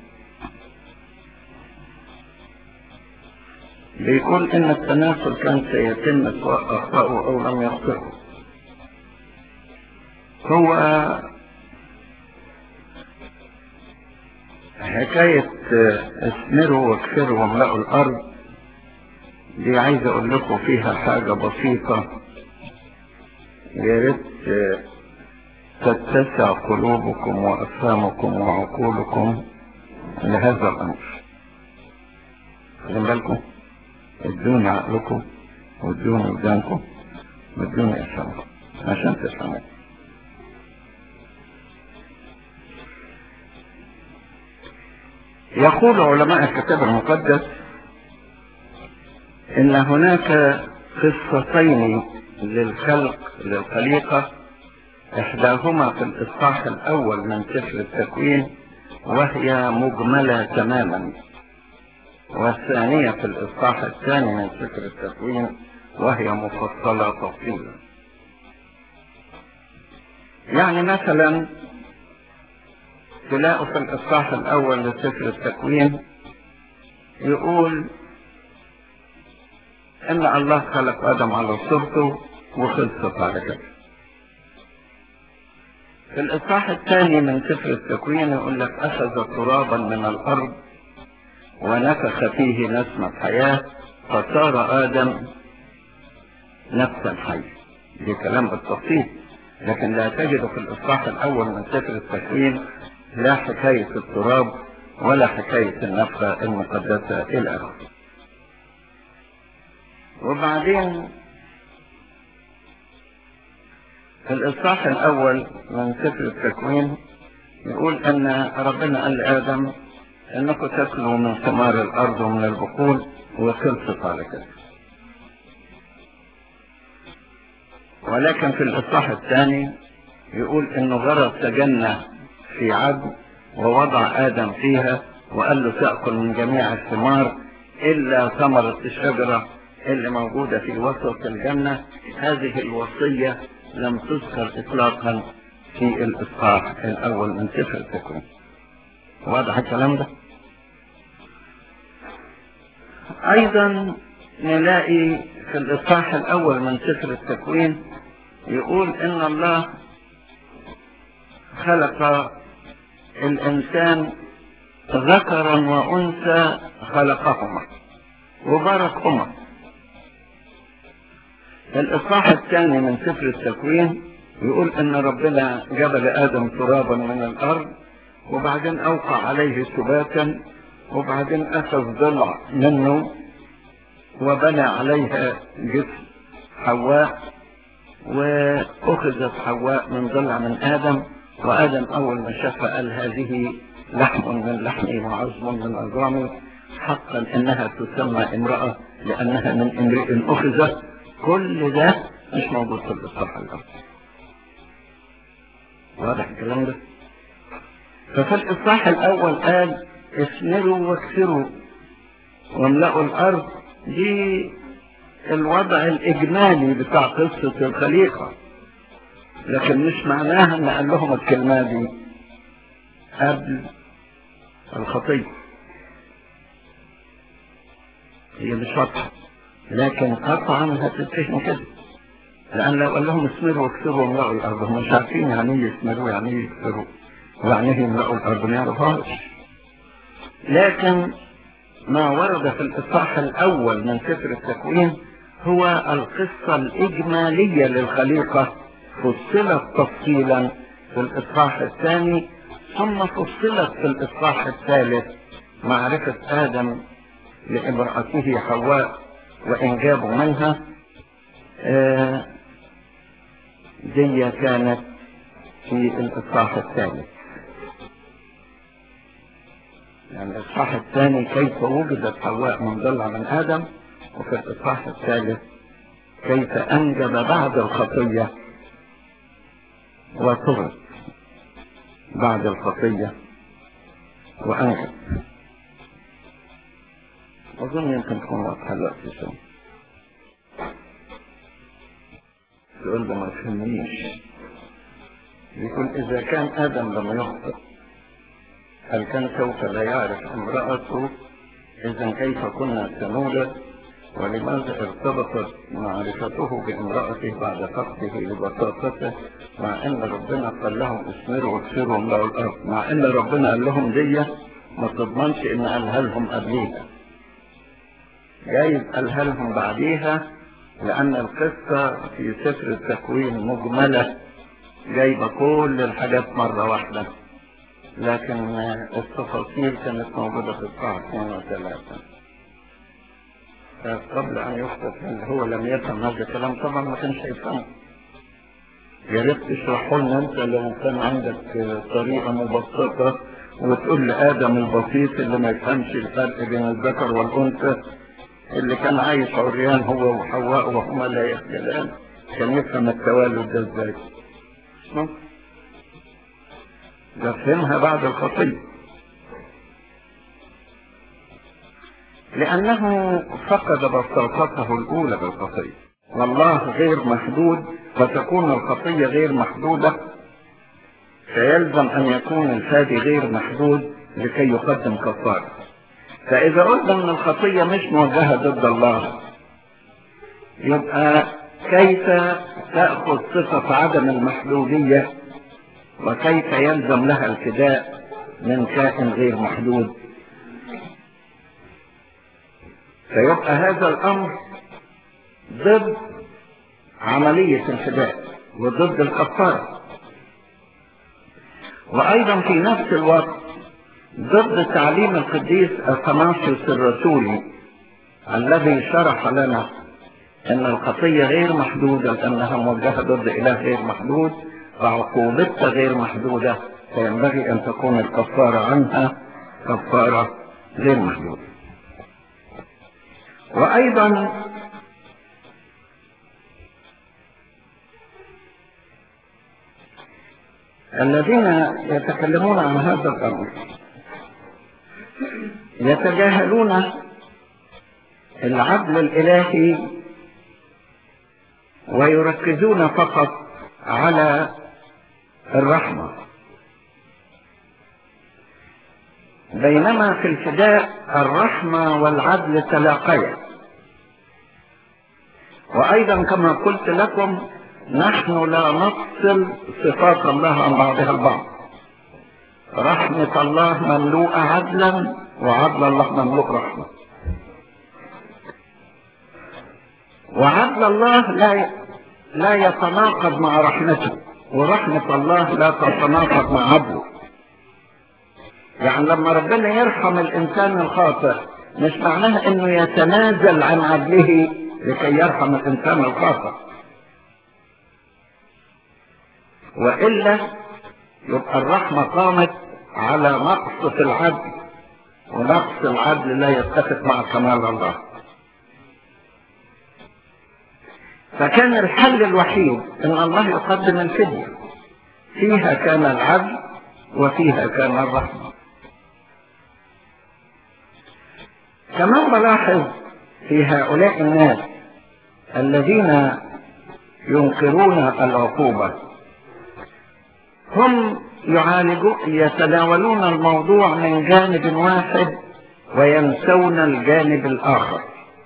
بيقول إن التناسل كان سيتم سواء أخطأه أو لم يخطئه هو حكاية اسمروا واكسروا واملأوا الأرض دي عايز أقول لكم فيها حاجة بسيطة يا ريت تتسع قلوبكم وأفهامكم وعقولكم لهذا الأمر خلي بالكم ادوني عقلكم وادوني ودانكم وادوني أفهامكم عشان تفهموا يقول علماء الكتاب المقدس ان هناك قصتين للخلق للخليقة احداهما في الاصحاح الاول من سفر التكوين وهي مجملة تماما والثانية في الاصحاح الثاني من سفر التكوين وهي مفصلة تفصيلا يعني مثلا تلاقوا في الإصحاح الأول لسفر التكوين يقول إن الله خلق آدم على صورته وخلصت على كده. في الإصحاح الثاني من سفر التكوين يقول لك أخذ ترابا من الأرض ونفخ فيه نسمة حياة فصار آدم نفسا حية. دي كلام بالتفصيل لكن لا تجد في الإصحاح الأول من سفر التكوين لا حكاية التراب ولا حكاية النفخة المقدسة إلى آخره. وبعدين في الإصحاح الأول من سفر التكوين يقول أن ربنا قال لآدم أنكم تاكلوا من ثمار الأرض ومن البقول وخلصت على كده. ولكن في الإصحاح الثاني يقول أنه غرس جنة في عدن ووضع آدم فيها وقال له تأكل من جميع الثمار إلا ثمرة الشجرة اللي موجودة في وسط الجنة هذه الوصية لم تذكر إطلاقا في الإصحاح الأول من سفر التكوين واضح الكلام ده أيضا نلاقي في الإصحاح الأول من سفر التكوين يقول إن الله خلق الإنسان ذكرا وأنثى خلقهما وباركهما الإصحاح الثاني من سفر التكوين يقول إن ربنا جبل آدم ترابا من الأرض وبعدين أوقع عليه سباتا وبعدين أخذ ضلع منه وبنى عليها جسم حواء وأخذت حواء من ضلع من آدم وآدم أول ما شافها قال هذه لحم من لحمي وعظم من عظامي حقا إنها تسمى امرأة لأنها من امرئ أخذت كل ده مش موجود في الإصحاح الأول واضح الكلام ده ففي الإصحاح الأول قال اثمروا واكسروا واملأوا الأرض دي الوضع الإجمالي بتاع قصة الخليقة لكن مش معناها ان قال لهم الكلمة دي قبل الخطية هي مش واضحة لكن قطعا هتتفهم كده لأن لو قال لهم اسمروا واكسروا واملأوا الأرض هم مش عارفين يعني ايه يسمروا يعني ايه يكسروا ويعني ايه يملأوا الأرض ما يعرفهاش لكن ما ورد في الإصحاح الأول من سفر التكوين هو القصة الإجمالية للخليقة فصلت تفصيلا في الإصحاح الثاني ثم فصلت في الإصحاح الثالث معرفة آدم لامرأته حواء وإنجابه منها آه دي كانت في الإصحاح الثالث يعني الإصحاح الثاني كيف وجدت حواء منضلة من آدم وفي الإصحاح الثالث كيف أنجب بعد الخطية وطغت بعد الخطية وأنجب أظن يمكن تكون واضحة دلوقتي شوية السؤال ده ما فهمنيش يقول إذا كان آدم لم يخطئ هل كان سوف لا يعرف امرأته إذا كيف كنا سنولد ولماذا ارتبطت معرفته بامرأته بعد فقده لبساطته مع ان ربنا قال لهم اسمروا واكسروا واملأوا الارض مع ان ربنا قال لهم دي ما تضمنش ان قالها لهم قبليها جايز قالها لهم بعديها لان القصة في سفر التكوين مجملة جايبة كل الحاجات مرة واحدة لكن التفاصيل كانت موجودة في القاع اثنين وثلاثة قبل أن يخطف هل هو لم يفهم هذا الكلام طبعا ما كانش يفهمه يا ريت تشرحه لنا أنت لو كان عندك طريقة مبسطة وتقول لآدم البسيط اللي ما يفهمش الفرق بين الذكر والأنثى اللي كان عايش عريان هو وحواء وهما لا يخجلان كان يفهم التوالد ده ازاي ده فهمها بعد الخطية لأنه فقد بساطته الأولى بالخطية والله غير محدود فتكون الخطية غير محدودة فيلزم أن يكون الفادي غير محدود لكي يقدم كفارة فإذا قلنا أن الخطية مش موجهة ضد الله يبقى كيف تأخذ صفة عدم المحدودية وكيف يلزم لها الفداء من كائن غير محدود فيبقى هذا الأمر ضد عملية الفداء وضد الكفارة وأيضا في نفس الوقت ضد تعليم القديس أثناسيوس الرسولي الذي شرح لنا أن الخطية غير محدودة لأنها موجهة ضد إله غير محدود فعقوبتها غير محدودة فينبغي أن تكون الكفارة عنها كفارة غير محدودة وأيضا الذين يتكلمون عن هذا الأمر يتجاهلون العدل الإلهي ويركزون فقط على الرحمة بينما في الفداء الرحمة والعدل تلاقيا وأيضا كما قلت لكم نحن لا نفصل صفات الله عن بعضها البعض رحمة الله مملوءة عدلا وعدل الله مملوء رحمة وعدل الله لا لا يتناقض مع رحمته ورحمة الله لا تتناقض مع عدله يعني لما ربنا يرحم الإنسان الخاطئ مش معناها إنه يتنازل عن عدله لكي يرحم الإنسان الخاطئ وإلا يبقى الرحمة قامت على نقص في العدل ونقص العدل لا يتفق مع كمال الله فكان الحل الوحيد ان الله يقدم الفدية فيها كان العدل وفيها كان الرحمة كمان بلاحظ في هؤلاء الناس الذين ينكرون العقوبة هم يعالجون يتناولون الموضوع من جانب واحد وينسون الجانب الآخر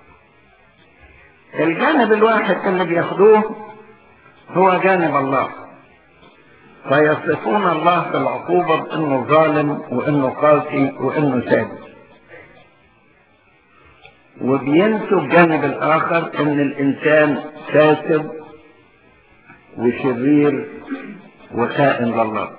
الجانب الواحد اللي بياخدوه هو جانب الله فيصفون الله بالعقوبة بأنه ظالم وأنه قاسي وأنه سادس وبينسوا الجانب الآخر أن الإنسان فاسد وشرير وخائن لله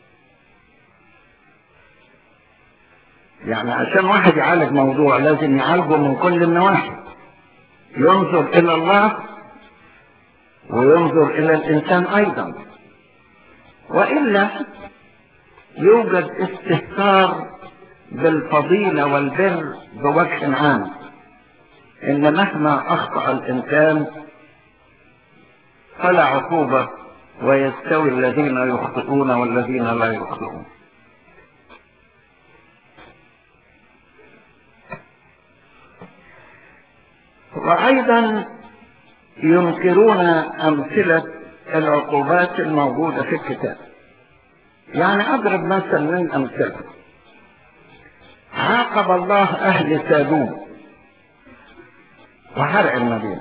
يعني عشان واحد يعالج موضوع لازم يعالجه من كل النواحي ينظر إلى الله وينظر إلى الإنسان أيضا وإلا يوجد استهتار بالفضيلة والبر بوجه عام إن مهما أخطأ الإنسان فلا عقوبة ويستوي الذين يخطئون والذين لا يخطئون وأيضا ينكرون أمثلة العقوبات الموجودة في الكتاب يعني أضرب مثل من أمثلة عاقب الله أهل سادوم وحرق المدينة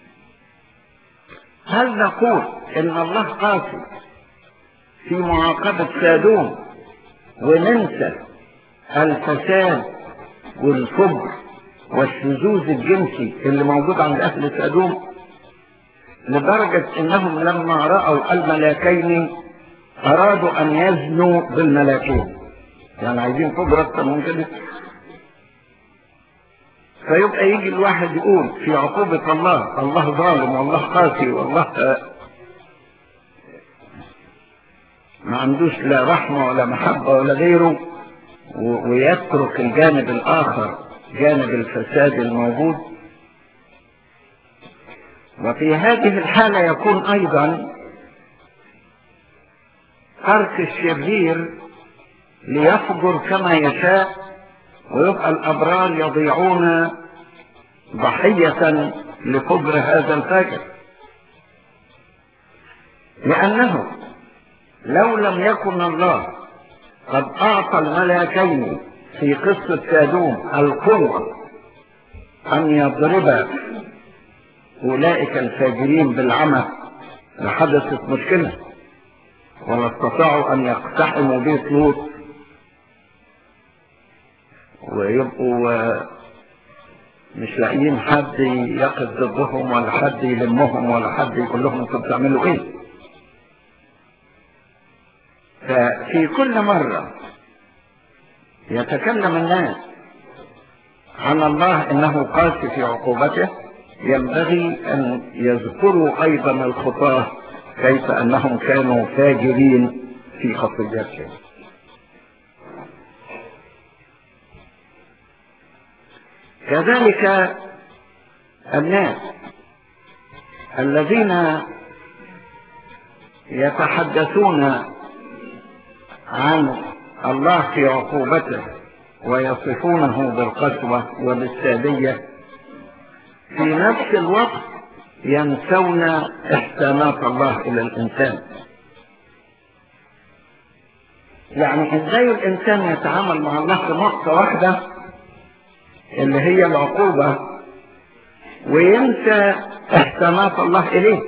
هل نقول إن الله قاسي في معاقبة سادوم وننسى الفساد والكبر والشذوذ الجنسي اللي موجود عند أهل سادوم لدرجة انهم لما رأوا الملاكين ارادوا ان يزنوا بالملاكين يعني عايزين قدرة اكتر من كده فيبقى يجي الواحد يقول في عقوبة الله الله ظالم والله قاسي والله ما عندوش لا رحمة ولا محبة ولا غيره ويترك الجانب الآخر جانب الفساد الموجود وفي هذه الحالة يكون أيضا ترك الشرير ليفجر كما يشاء ويبقى الأبرار يضيعون ضحية لفجر هذا الفاجر لأنه لو لم يكن الله قد أعطى الملاكين في قصة سادوم القوة أن يضرب أولئك الفاجرين بالعمى لحدثت مشكلة ولا استطاعوا أن يقتحموا بيت لوط ويبقوا مش لاقيين حد يقف ضدهم ولا حد يلمهم ولا حد يقول لهم انتوا بتعملوا ايه ففي كل مرة يتكلم الناس عن الله انه قاسي في عقوبته ينبغي أن يذكروا أيضا الخطاة كيف أنهم كانوا فاجرين في خطيئتهم كذلك الناس الذين يتحدثون عن الله في عقوبته ويصفونه بالقسوة وبالسادية في نفس الوقت ينسون احسانات الله الى الانسان يعني ازاي الانسان يتعامل مع الله في نقطة واحدة اللي هي العقوبة وينسى احسانات الله اليه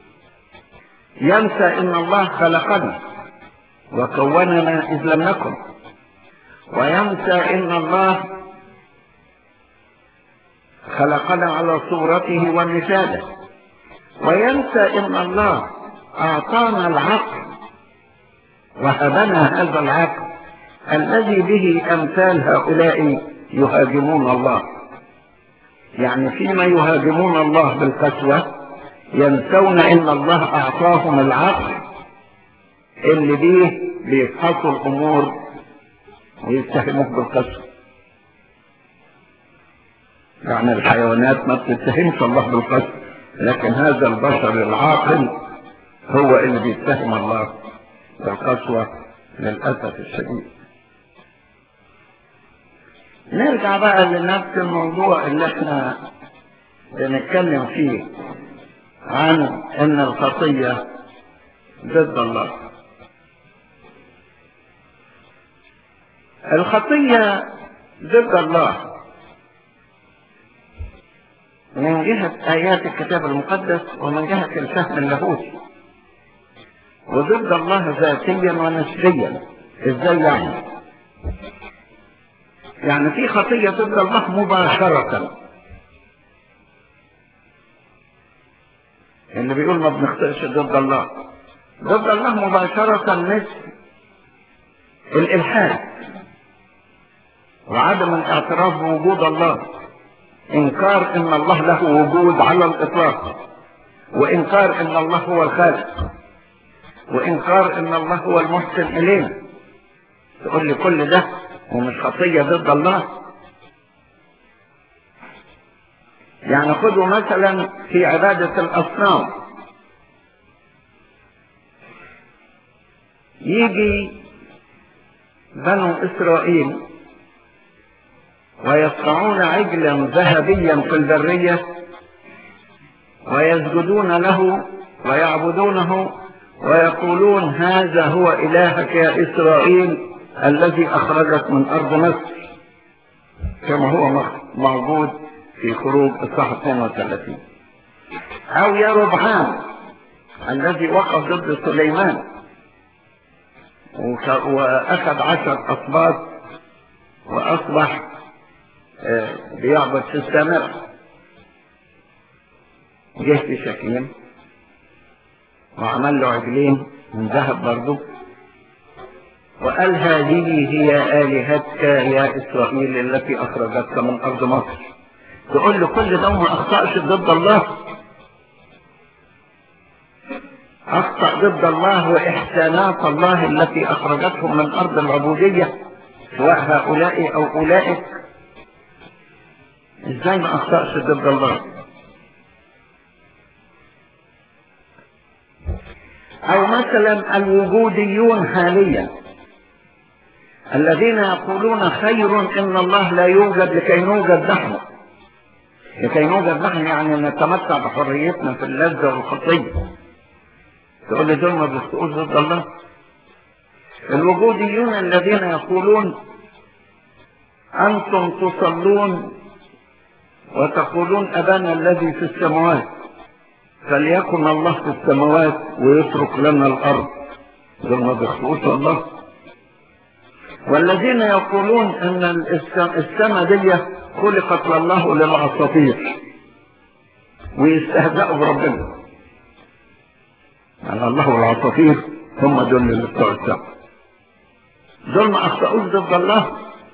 ينسى ان الله خلقنا وكوننا اذ لم نكن وينسى ان الله خلقنا على صورته ومثاله وينسى ان الله اعطانا العقل وهبنا هذا العقل الذي به امثال هؤلاء يهاجمون الله يعني فيما يهاجمون الله بالقسوة ينسون ان الله اعطاهم العقل اللي بيه بيفحصوا الامور ويتهموه بالقسوة يعني الحيوانات ما بتتهمش الله بالقسوة لكن هذا البشر العاقل هو اللي بيتهم الله بالقسوة للأسف الشديد نرجع بقى لنفس الموضوع اللي احنا بنتكلم فيه عن ان الخطية ضد الله الخطية ضد الله من جهة آيات الكتاب المقدس ومن جهة الفهم اللاهوتي وضد الله ذاتيا ونسبيا ازاي يعني يعني في خطية ضد الله مباشرة اللي بيقول ما بنخطئش ضد الله ضد الله مباشرة مثل الإلحاد وعدم الاعتراف بوجود الله إنكار إن الله له وجود على الإطلاق وإنكار إن الله هو الخالق وإنكار إن الله هو المحسن إلينا تقول لي كل ده ومش خطية ضد الله يعني خذوا مثلا في عبادة الأصنام يجي بنو إسرائيل ويصنعون عجلا ذهبيا في البرية ويسجدون له ويعبدونه ويقولون هذا هو إلهك يا إسرائيل الذي أخرجك من أرض مصر كما هو موجود في خروج الصحة 32 أو يا ربعان الذي وقف ضد سليمان وأخذ عشر أصباط وأصبح بيعبد في السماء جه في شكيم وعمل له عجلين من ذهب برضه وقال هذه هي آلهتك يا إسرائيل التي أخرجتك من أرض مصر تقول له كل ده ما أخطأش ضد الله أخطأ ضد الله وإحسانات الله التي أخرجتهم من أرض العبودية سواء هؤلاء أو أولئك إزاي ما أخطأش ضد الله أو مثلا الوجوديون حاليا الذين يقولون خير إن الله لا يوجد لكي نوجد نحن لكي نوجد نحن يعني نتمتع بحريتنا في اللذة والخطية تقول لي دول ما بيسقوش ضد الله الوجوديون الذين يقولون أنتم تصلون وتقولون أبانا الذي في السماوات فليكن الله في السماوات ويترك لنا الأرض دول ما بيخلقوش الله والذين يقولون أن السماء دي خلقت لله للعصافير ويستهزئوا بربنا يعني الله والعصافير هم دول اللي بتوع السماء دول ما أخطأوش ضد الله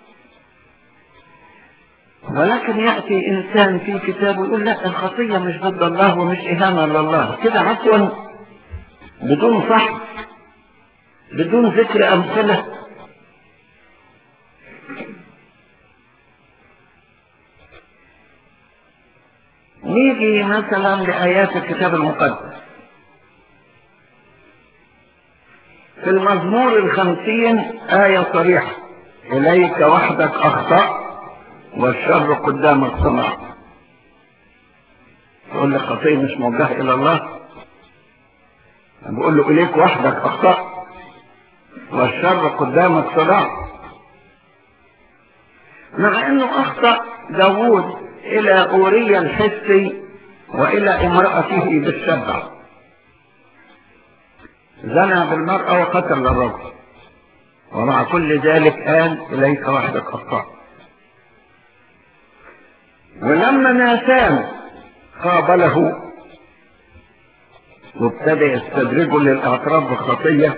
ولكن يأتي إنسان في كتابه يقول لا الخطية مش ضد الله ومش إهانة لله كده عفوا بدون صح بدون ذكر أمثلة نيجي مثلا لآيات الكتاب المقدس في المزمور الخمسين آية صريحة إليك وحدك أخطأ والشر قدامك صنع تقول لي خطية مش موجهة إلى الله بقول له إليك وحدك أخطأ والشر قدامك صنع مع أنه أخطأ داوود إلى أوريا الحسي وإلى امرأته بالسبع زنى بالمرأة وقتل الرجل ومع كل ذلك قال إليك وحدك أخطأ ولما ناسان قابله وابتدى يستدرجه للاعتراف بالخطية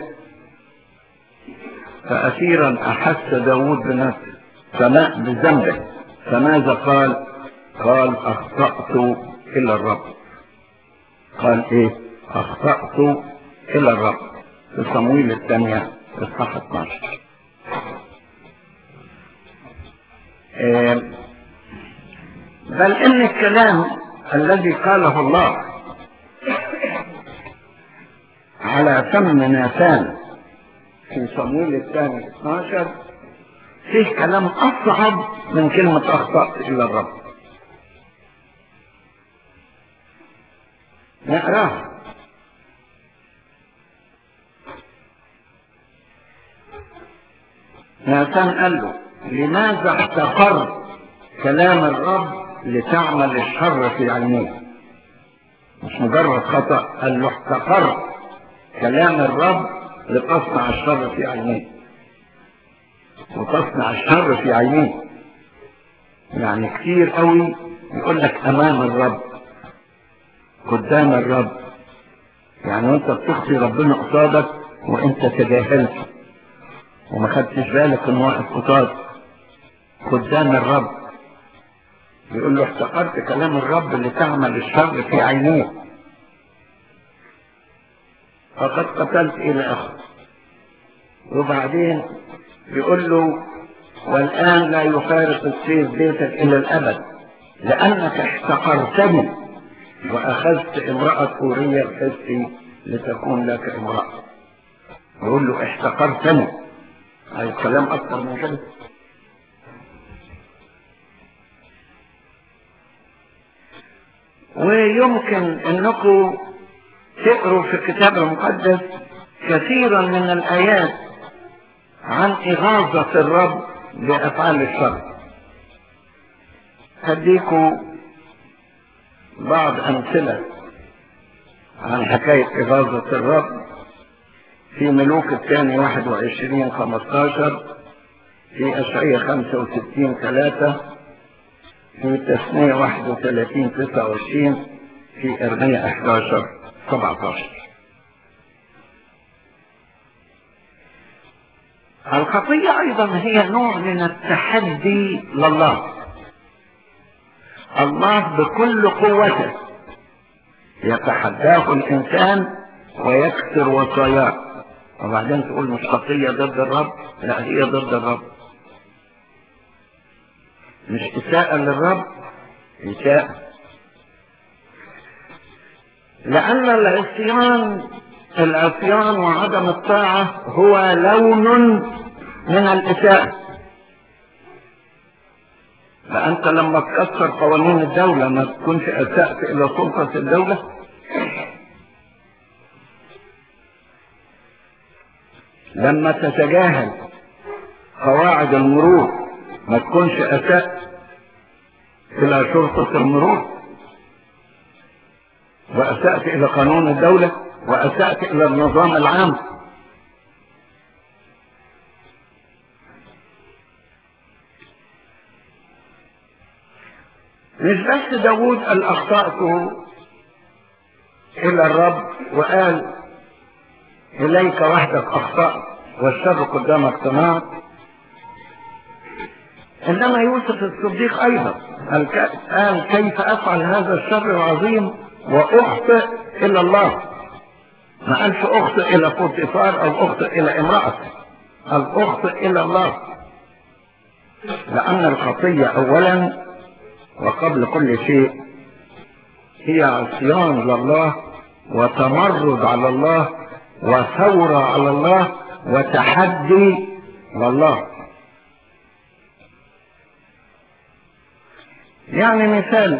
فأخيرا أحس داود بنفسه فما بذنبه فماذا قال قال أخطأت إلى الرب قال إيه أخطأت إلى الرب في صمويل الثانية إصحاح 12 إيه بل ان الكلام الذي قاله الله على فم ناسان في صمويل الثاني 12 فيه كلام أصعب من كلمة أخطأت إلى الرب نقراها ناتان قال له لماذا احتقرت كلام الرب لتعمل الشر في عينيه مش مجرد خطأ قال له احتقرت كلام الرب لتصنع الشر في عينيه وتصنع الشر في عينيه يعني كتير قوي يقول لك امام الرب قدام الرب يعني وانت بتخفي ربنا قصادك وانت تجاهلت وما خدتش بالك انه واقف قصادك قدام الرب يقول له احتقرت كلام الرب لتعمل الشر في عينيه فقد قتلت الى اخره وبعدين يقول له والان لا يفارق السيف بيتك الى الابد لانك احتقرتني واخذت امرأة كورية الحسي لتكون لك امرأة يقول له احتقرتني هاي الكلام اكتر من كده ويمكن انكم تقروا في الكتاب المقدس كثيرا من الايات عن اغاظة الرب بافعال الشر هديكوا بعض امثلة عن حكاية اغاظة الرب في ملوك الثاني واحد وعشرين خمستاشر في اشعية خمسة وستين ثلاثة في تسمية واحد وثلاثين تسعة وعشرين في ارمية احداشر سبعتاشر الخطية ايضا هي نوع من التحدي لله الله بكل قوته يتحداه الانسان ويكسر وصاياه وبعدين تقول مش خطية ضد الرب لا هي ضد الرب مش إساءة للرب إساءة لأن العصيان العصيان وعدم الطاعة هو لون من الإساءة فأنت لما تكسر قوانين الدولة ما تكونش أسأت إلى سلطة الدولة لما تتجاهل قواعد المرور ما تكونش أسأت إلى شرطة المرور وأسأت إلى قانون الدولة وأسأت إلى النظام العام مش بس داود قال أخطأت إلى الرب وقال إليك وحدك أخطأت والشر قدامك صنعت إنما يوسف الصديق أيضا قال كيف أفعل هذا الشر العظيم وأخطئ إلى الله ما قالش أخطئ إلى فوتيفار أو أخطئ إلى امرأة قال أخطئ إلى الله لأن الخطية أولا وقبل كل شيء هي عصيان لله وتمرد على الله وثورة على الله وتحدي لله يعني مثال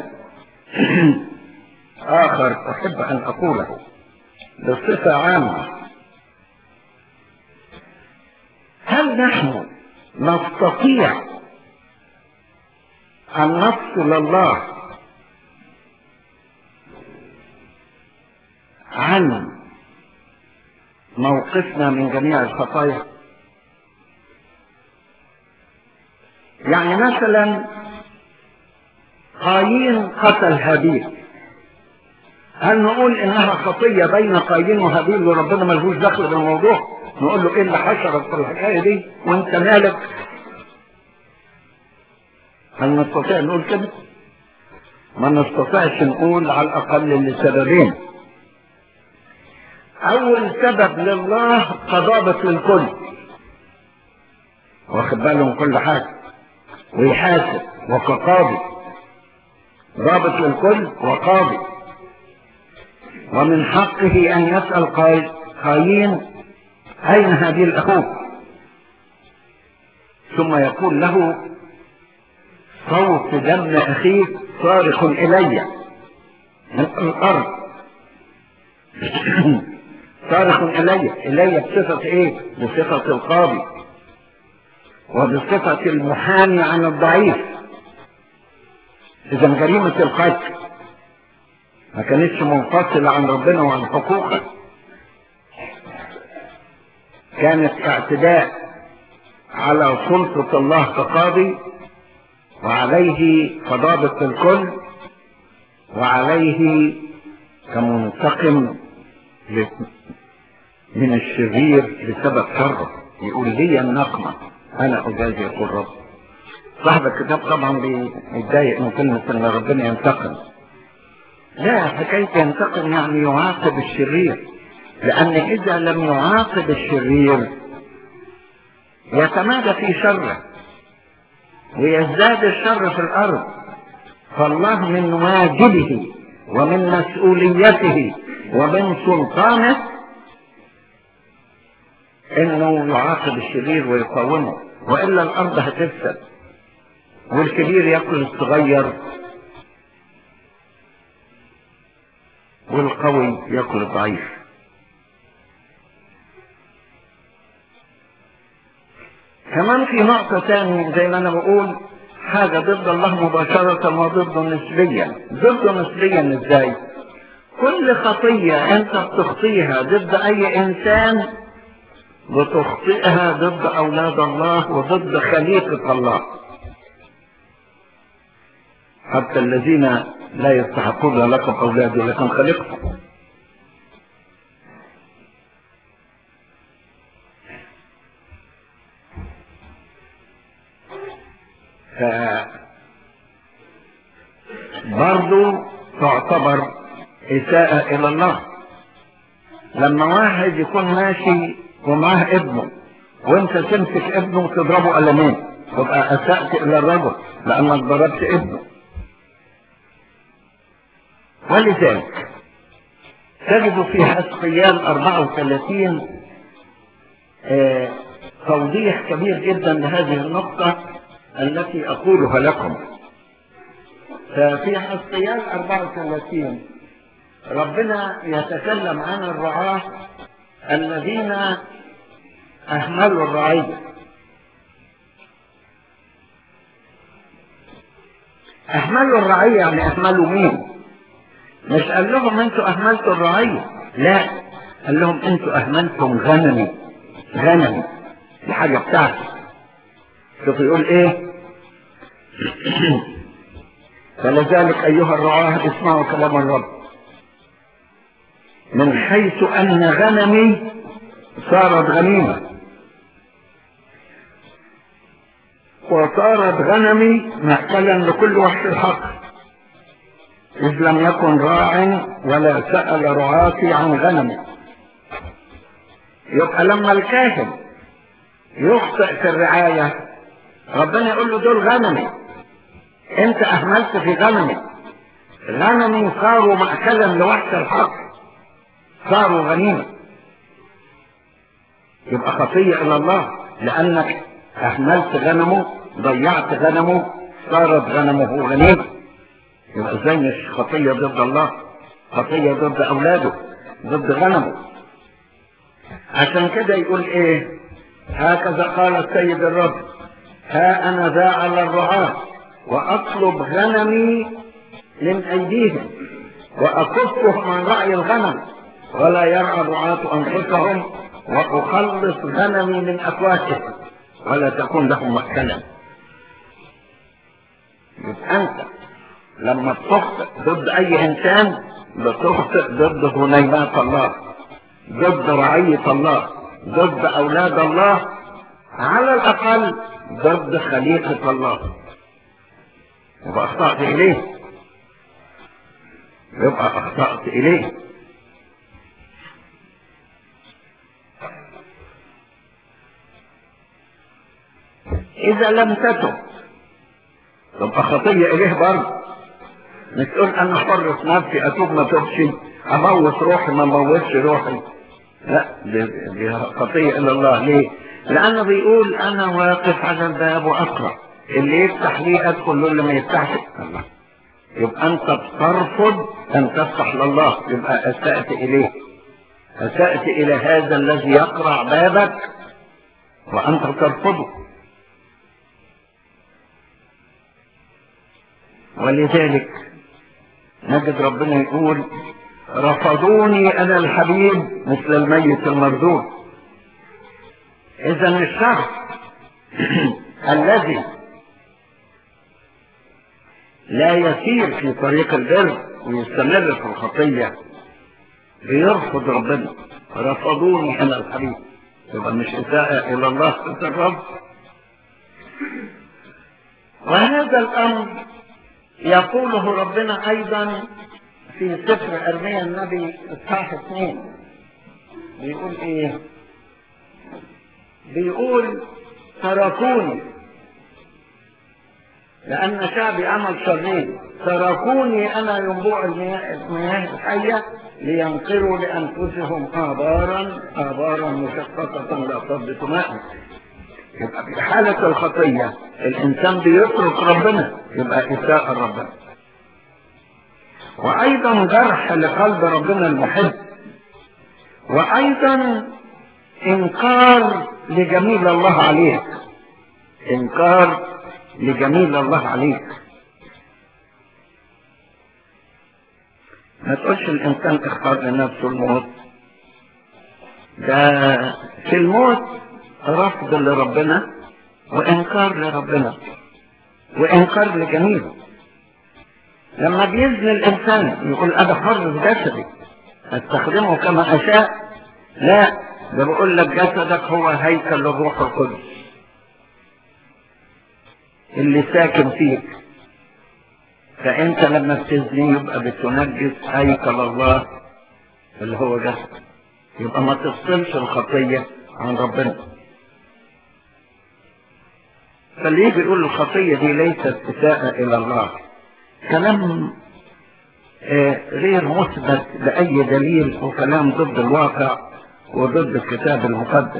آخر أحب أن أقوله بصفة عامة هل نحن نستطيع أن نفصل الله عن موقفنا من جميع الخطايا يعني مثلا قايين قتل هابيل هل نقول انها خطيه بين قايين وهابيل وربنا ملهوش دخل بالموضوع نقول له ايه اللي حشرك في الحكايه دي وانت مالك هل نستطيع نقول كده ما نستطيعش نقول على الاقل لسببين اول سبب لله قضابة للكل واخد باله من كل حاجة ويحاسب وكقاضي ضابط للكل وقاضي ومن حقه ان يسأل قايين أين هابيل أخوك ثم يقول له صوت دم أخيك صارخ إلي من الأرض صارخ إلي إلي بصفة إيه بصفة القاضي وبصفة المحامي عن الضعيف إذا جريمة القتل ما كانتش منفصلة عن ربنا وعن حقوقه كانت اعتداء على سلطة الله كقاضي وعليه كضابط الكل وعليه كمنتقم من الشرير بسبب شره يقول لي النقمة انا اجازي يقول رب صاحب الكتاب طبعا بيتضايق من كلمة ان ربنا ينتقم لا حكاية ينتقم يعني يعاقب الشرير لان اذا لم يعاقب الشرير يتمادى في شره ويزداد الشر في الارض فالله من واجبه ومن مسؤوليته ومن سلطانه انه يعاقب الشرير ويقاومه والا الارض هتفسد والكبير ياكل الصغير والقوي ياكل الضعيف كمان في نقطة تاني زي ما انا بقول حاجة ضد الله مباشرة وضده نسبيا ضده نسبيا ازاي كل خطية انت بتخطيها ضد اي انسان بتخطئها ضد اولاد الله وضد خليقة الله حتى الذين لا يستحقون لقب اولاده لكن خلقهم ف برضو تعتبر إساءة إلى الله لما واحد يكون ماشي ومعاه ابنه وانت تمسك ابنه وتضربه قلمين تبقى أسأت إلى الرجل لأنك ضربت ابنه ولذلك تجد في حسقيال 34 آه توضيح كبير جدا لهذه النقطة التي أقولها لكم ففي حسقيال 34 ربنا يتكلم عن الرعاة الذين أهملوا الرعية أهملوا الرعية يعني أهملوا مين؟ مش قال لهم أنتوا أهملتوا الرعية لا قال لهم أنتوا أهملتم غنمي غنمي دي حاجة بتاعتي شوف يقول إيه فلذلك أيها الرعاة اسمعوا كلام الرب من حيث أن غنمي صارت غنيمة وصارت غنمي مأكلا لكل وحش الحق إذ لم يكن راع ولا سأل رعاتي عن غنمي يبقى لما الكاهن يخطئ في الرعاية ربنا يقول له دول غنمي انت اهملت في غنمي غنمي صاروا مأكلا لوحش الحق صاروا غنيمة يبقى خطية الى الله لانك اهملت غنمه ضيعت غنمه صارت غنمه غنيمة يبقى ازاي مش خطية ضد الله خطية ضد اولاده ضد غنمه عشان كده يقول ايه هكذا قال السيد الرب ها انا ذا على الرعاة واطلب غنمي من ايديهم واكفهم عن رعي الغنم ولا يرعى الرعاة انفسهم واخلص غنمي من افواههم ولا تكون لهم مأكلا يبقى انت لما بتخطئ ضد اي انسان بتخطئ ضد غنيمات الله ضد رعية الله ضد اولاد الله على الاقل ضد خليقة الله يبقى اخطأت اليه يبقى اخطأت اليه اذا لم تتب تبقى خطية اليه برضه مش تقول انا حر في نفسي اتوب ما تبش اموت روحي ما اموتش روحي لا دي, دي خطية إلى الله ليه لأنه بيقول أنا واقف على الباب وأقرأ اللي يفتح لي أدخل واللي ما يفتحش الله يبقى أنت ترفض أن تفتح لله يبقى أسأت إليه أسأت إلى هذا الذي يقرع بابك وأنت ترفضه ولذلك نجد ربنا يقول رفضوني أنا الحبيب مثل الميت المردود إذا الشخص الذي لا يسير في طريق البر ويستمر في الخطية بيرفض ربنا رفضوني أنا الحبيب يبقى مش إساءة إلى الله في الرب وهذا الأمر يقوله ربنا أيضا في سفر أرميا النبي إصحاح اثنين بيقول إيه؟ بيقول تركوني لأن شعبي عمل شرين تركوني أنا ينبوع المياه الحية لينقروا لأنفسهم آبارا آبارا مشققة لا تضبط ماء يبقى في حالة الخطية الإنسان بيترك ربنا يبقى إساءة ربنا وأيضا جرح لقلب ربنا المحب وأيضا إنكار لجميل الله عليك إنكار لجميل الله عليك ما تقولش الإنسان اختار لنفسه الموت ده في الموت رفض لربنا وإنكار لربنا وإنكار لجميله لما بيزن الإنسان يقول أنا حر بجسدي أستخدمه كما أشاء لا ده بقول لك جسدك هو هيكل للروح القدس اللي ساكن فيك فأنت لما بتزني يبقى بتنجس هيكل الله اللي هو جسدك يبقى ما تفصلش الخطية عن ربنا فاللي يجي يقول الخطية دي ليست إساءة إلى الله كلام آه غير مثبت بأي دليل وكلام ضد الواقع وضد الكتاب المقدس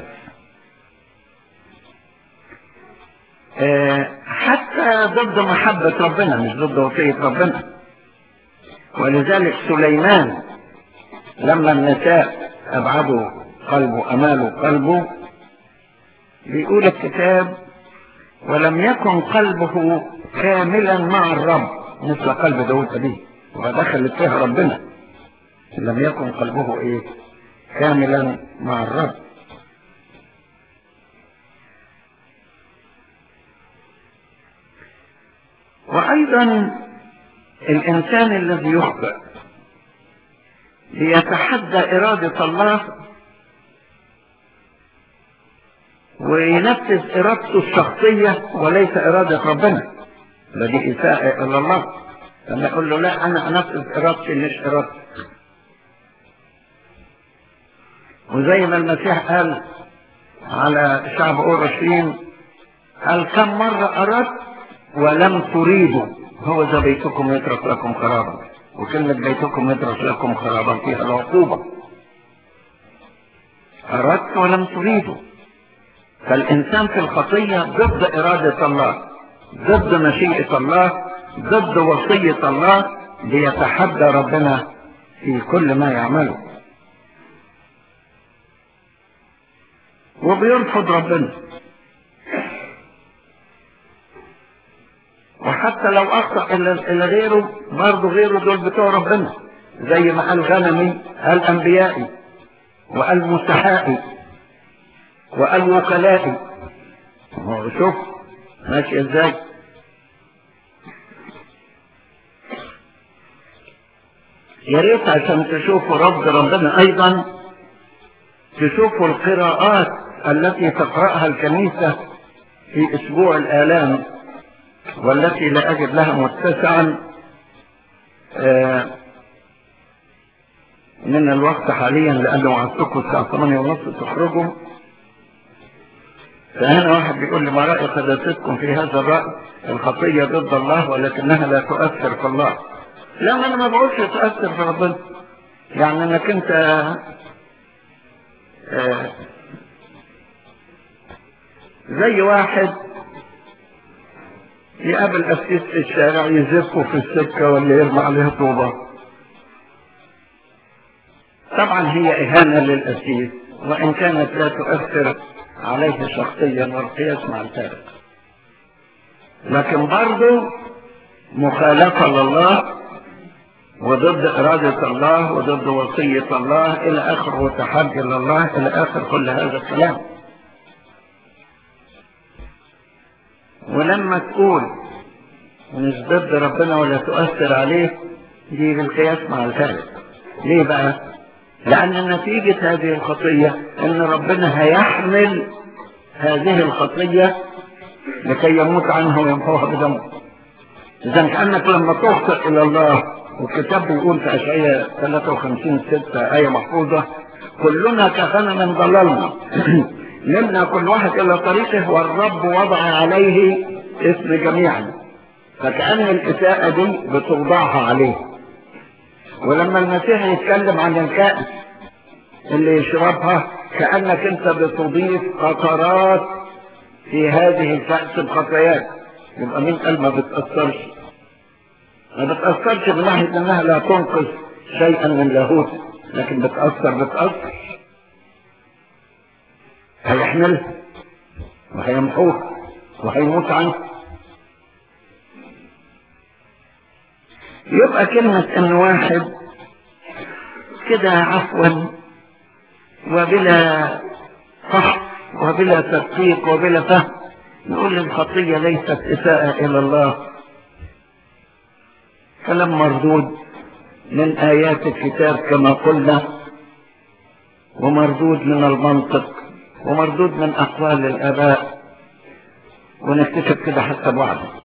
آه حتى ضد محبة ربنا مش ضد وصية ربنا ولذلك سليمان لما النساء أبعدوا قلبه أمالوا قلبه بيقول الكتاب ولم يكن قلبه كاملا مع الرب مثل قلب داود أبيه ودخلت فيها ربنا لم يكن قلبه ايه كاملا مع الرب وايضا الانسان الذي يخطئ ليتحدى ارادة الله وينفذ ارادته الشخصية وليس ارادة ربنا الذي إساءة إلى الله لما يقول له لا أنا أنفذ إرادتي مش إرادتك وزي ما المسيح قال على شعب أورشليم قال كم مرة أردت ولم تريدوا هو ذا بيتكم يترك لكم خرابا وكلمة بيتكم يترك لكم خرابا فيها العقوبة أردت ولم تريدوا فالإنسان في الخطية ضد إرادة الله ضد مشيئة الله ضد وصية الله ليتحدى ربنا في كل ما يعمله وبيرفض ربنا وحتى لو أخطأ إلى غيره برضه غيره دول بتوع ربنا زي ما قال غنمي قال أنبيائي وقال مسحائي وقال وكلائي شوف ماشي ازاي يا ريت عشان تشوفوا رب ربنا ايضا تشوفوا القراءات التي تقرأها الكنيسة في اسبوع الالام والتي لا اجد لها متسعا من الوقت حاليا لانه وعدتكم الساعة 8 ونص تخرجوا فهنا واحد بيقول لي ما رأي قداستكم في هذا الرأي الخطية ضد الله ولكنها لا تؤثر في الله لا انا ما بقولش تؤثر في ربنا يعني انك انت آه زي واحد يقابل قسيس في الشارع يزفه في السكة ولا يرمي عليه طوبة طبعا هي إهانة للقسيس وإن كانت لا تؤثر عليه شخصيا والقياس مع الفارق لكن برضه مخالفة لله وضد إرادة الله وضد وصية الله إلى آخر وتحدي لله إلى آخر كل هذا الكلام ولما تقول مش ضد ربنا ولا تؤثر عليه دي بالقياس مع الفارق ليه بقى لأن نتيجة هذه الخطية أن ربنا هيحمل هذه الخطية لكي يموت عنها ويمحوها بدمه إذا كأنك لما تخطئ إلى الله والكتاب بيقول في أشعية 53 6 آية محفوظة كلنا كغنم ضللنا منا كل واحد إلى طريقه والرب وضع عليه اسم جميعا فكأن الإساءة دي بتوضعها عليه ولما المسيح يتكلم عن الكأس اللي يشربها كأنك انت بتضيف قطرات في هذه الكأس بخطاياك يبقى مين قال ما بتأثرش ما بتأثرش من ناحية انها لا تنقص شيئا من لاهوت لكن بتأثر بتأثر هيحملها وهيمحوها وهيموت عنها يبقى كلمة ان واحد كده عفوا وبلا فحص وبلا تدقيق وبلا فهم نقول الخطية ليست إساءة إلى الله كلام مردود من آيات الكتاب كما قلنا ومردود من المنطق ومردود من أقوال الآباء ونكتشف كده حسب وعده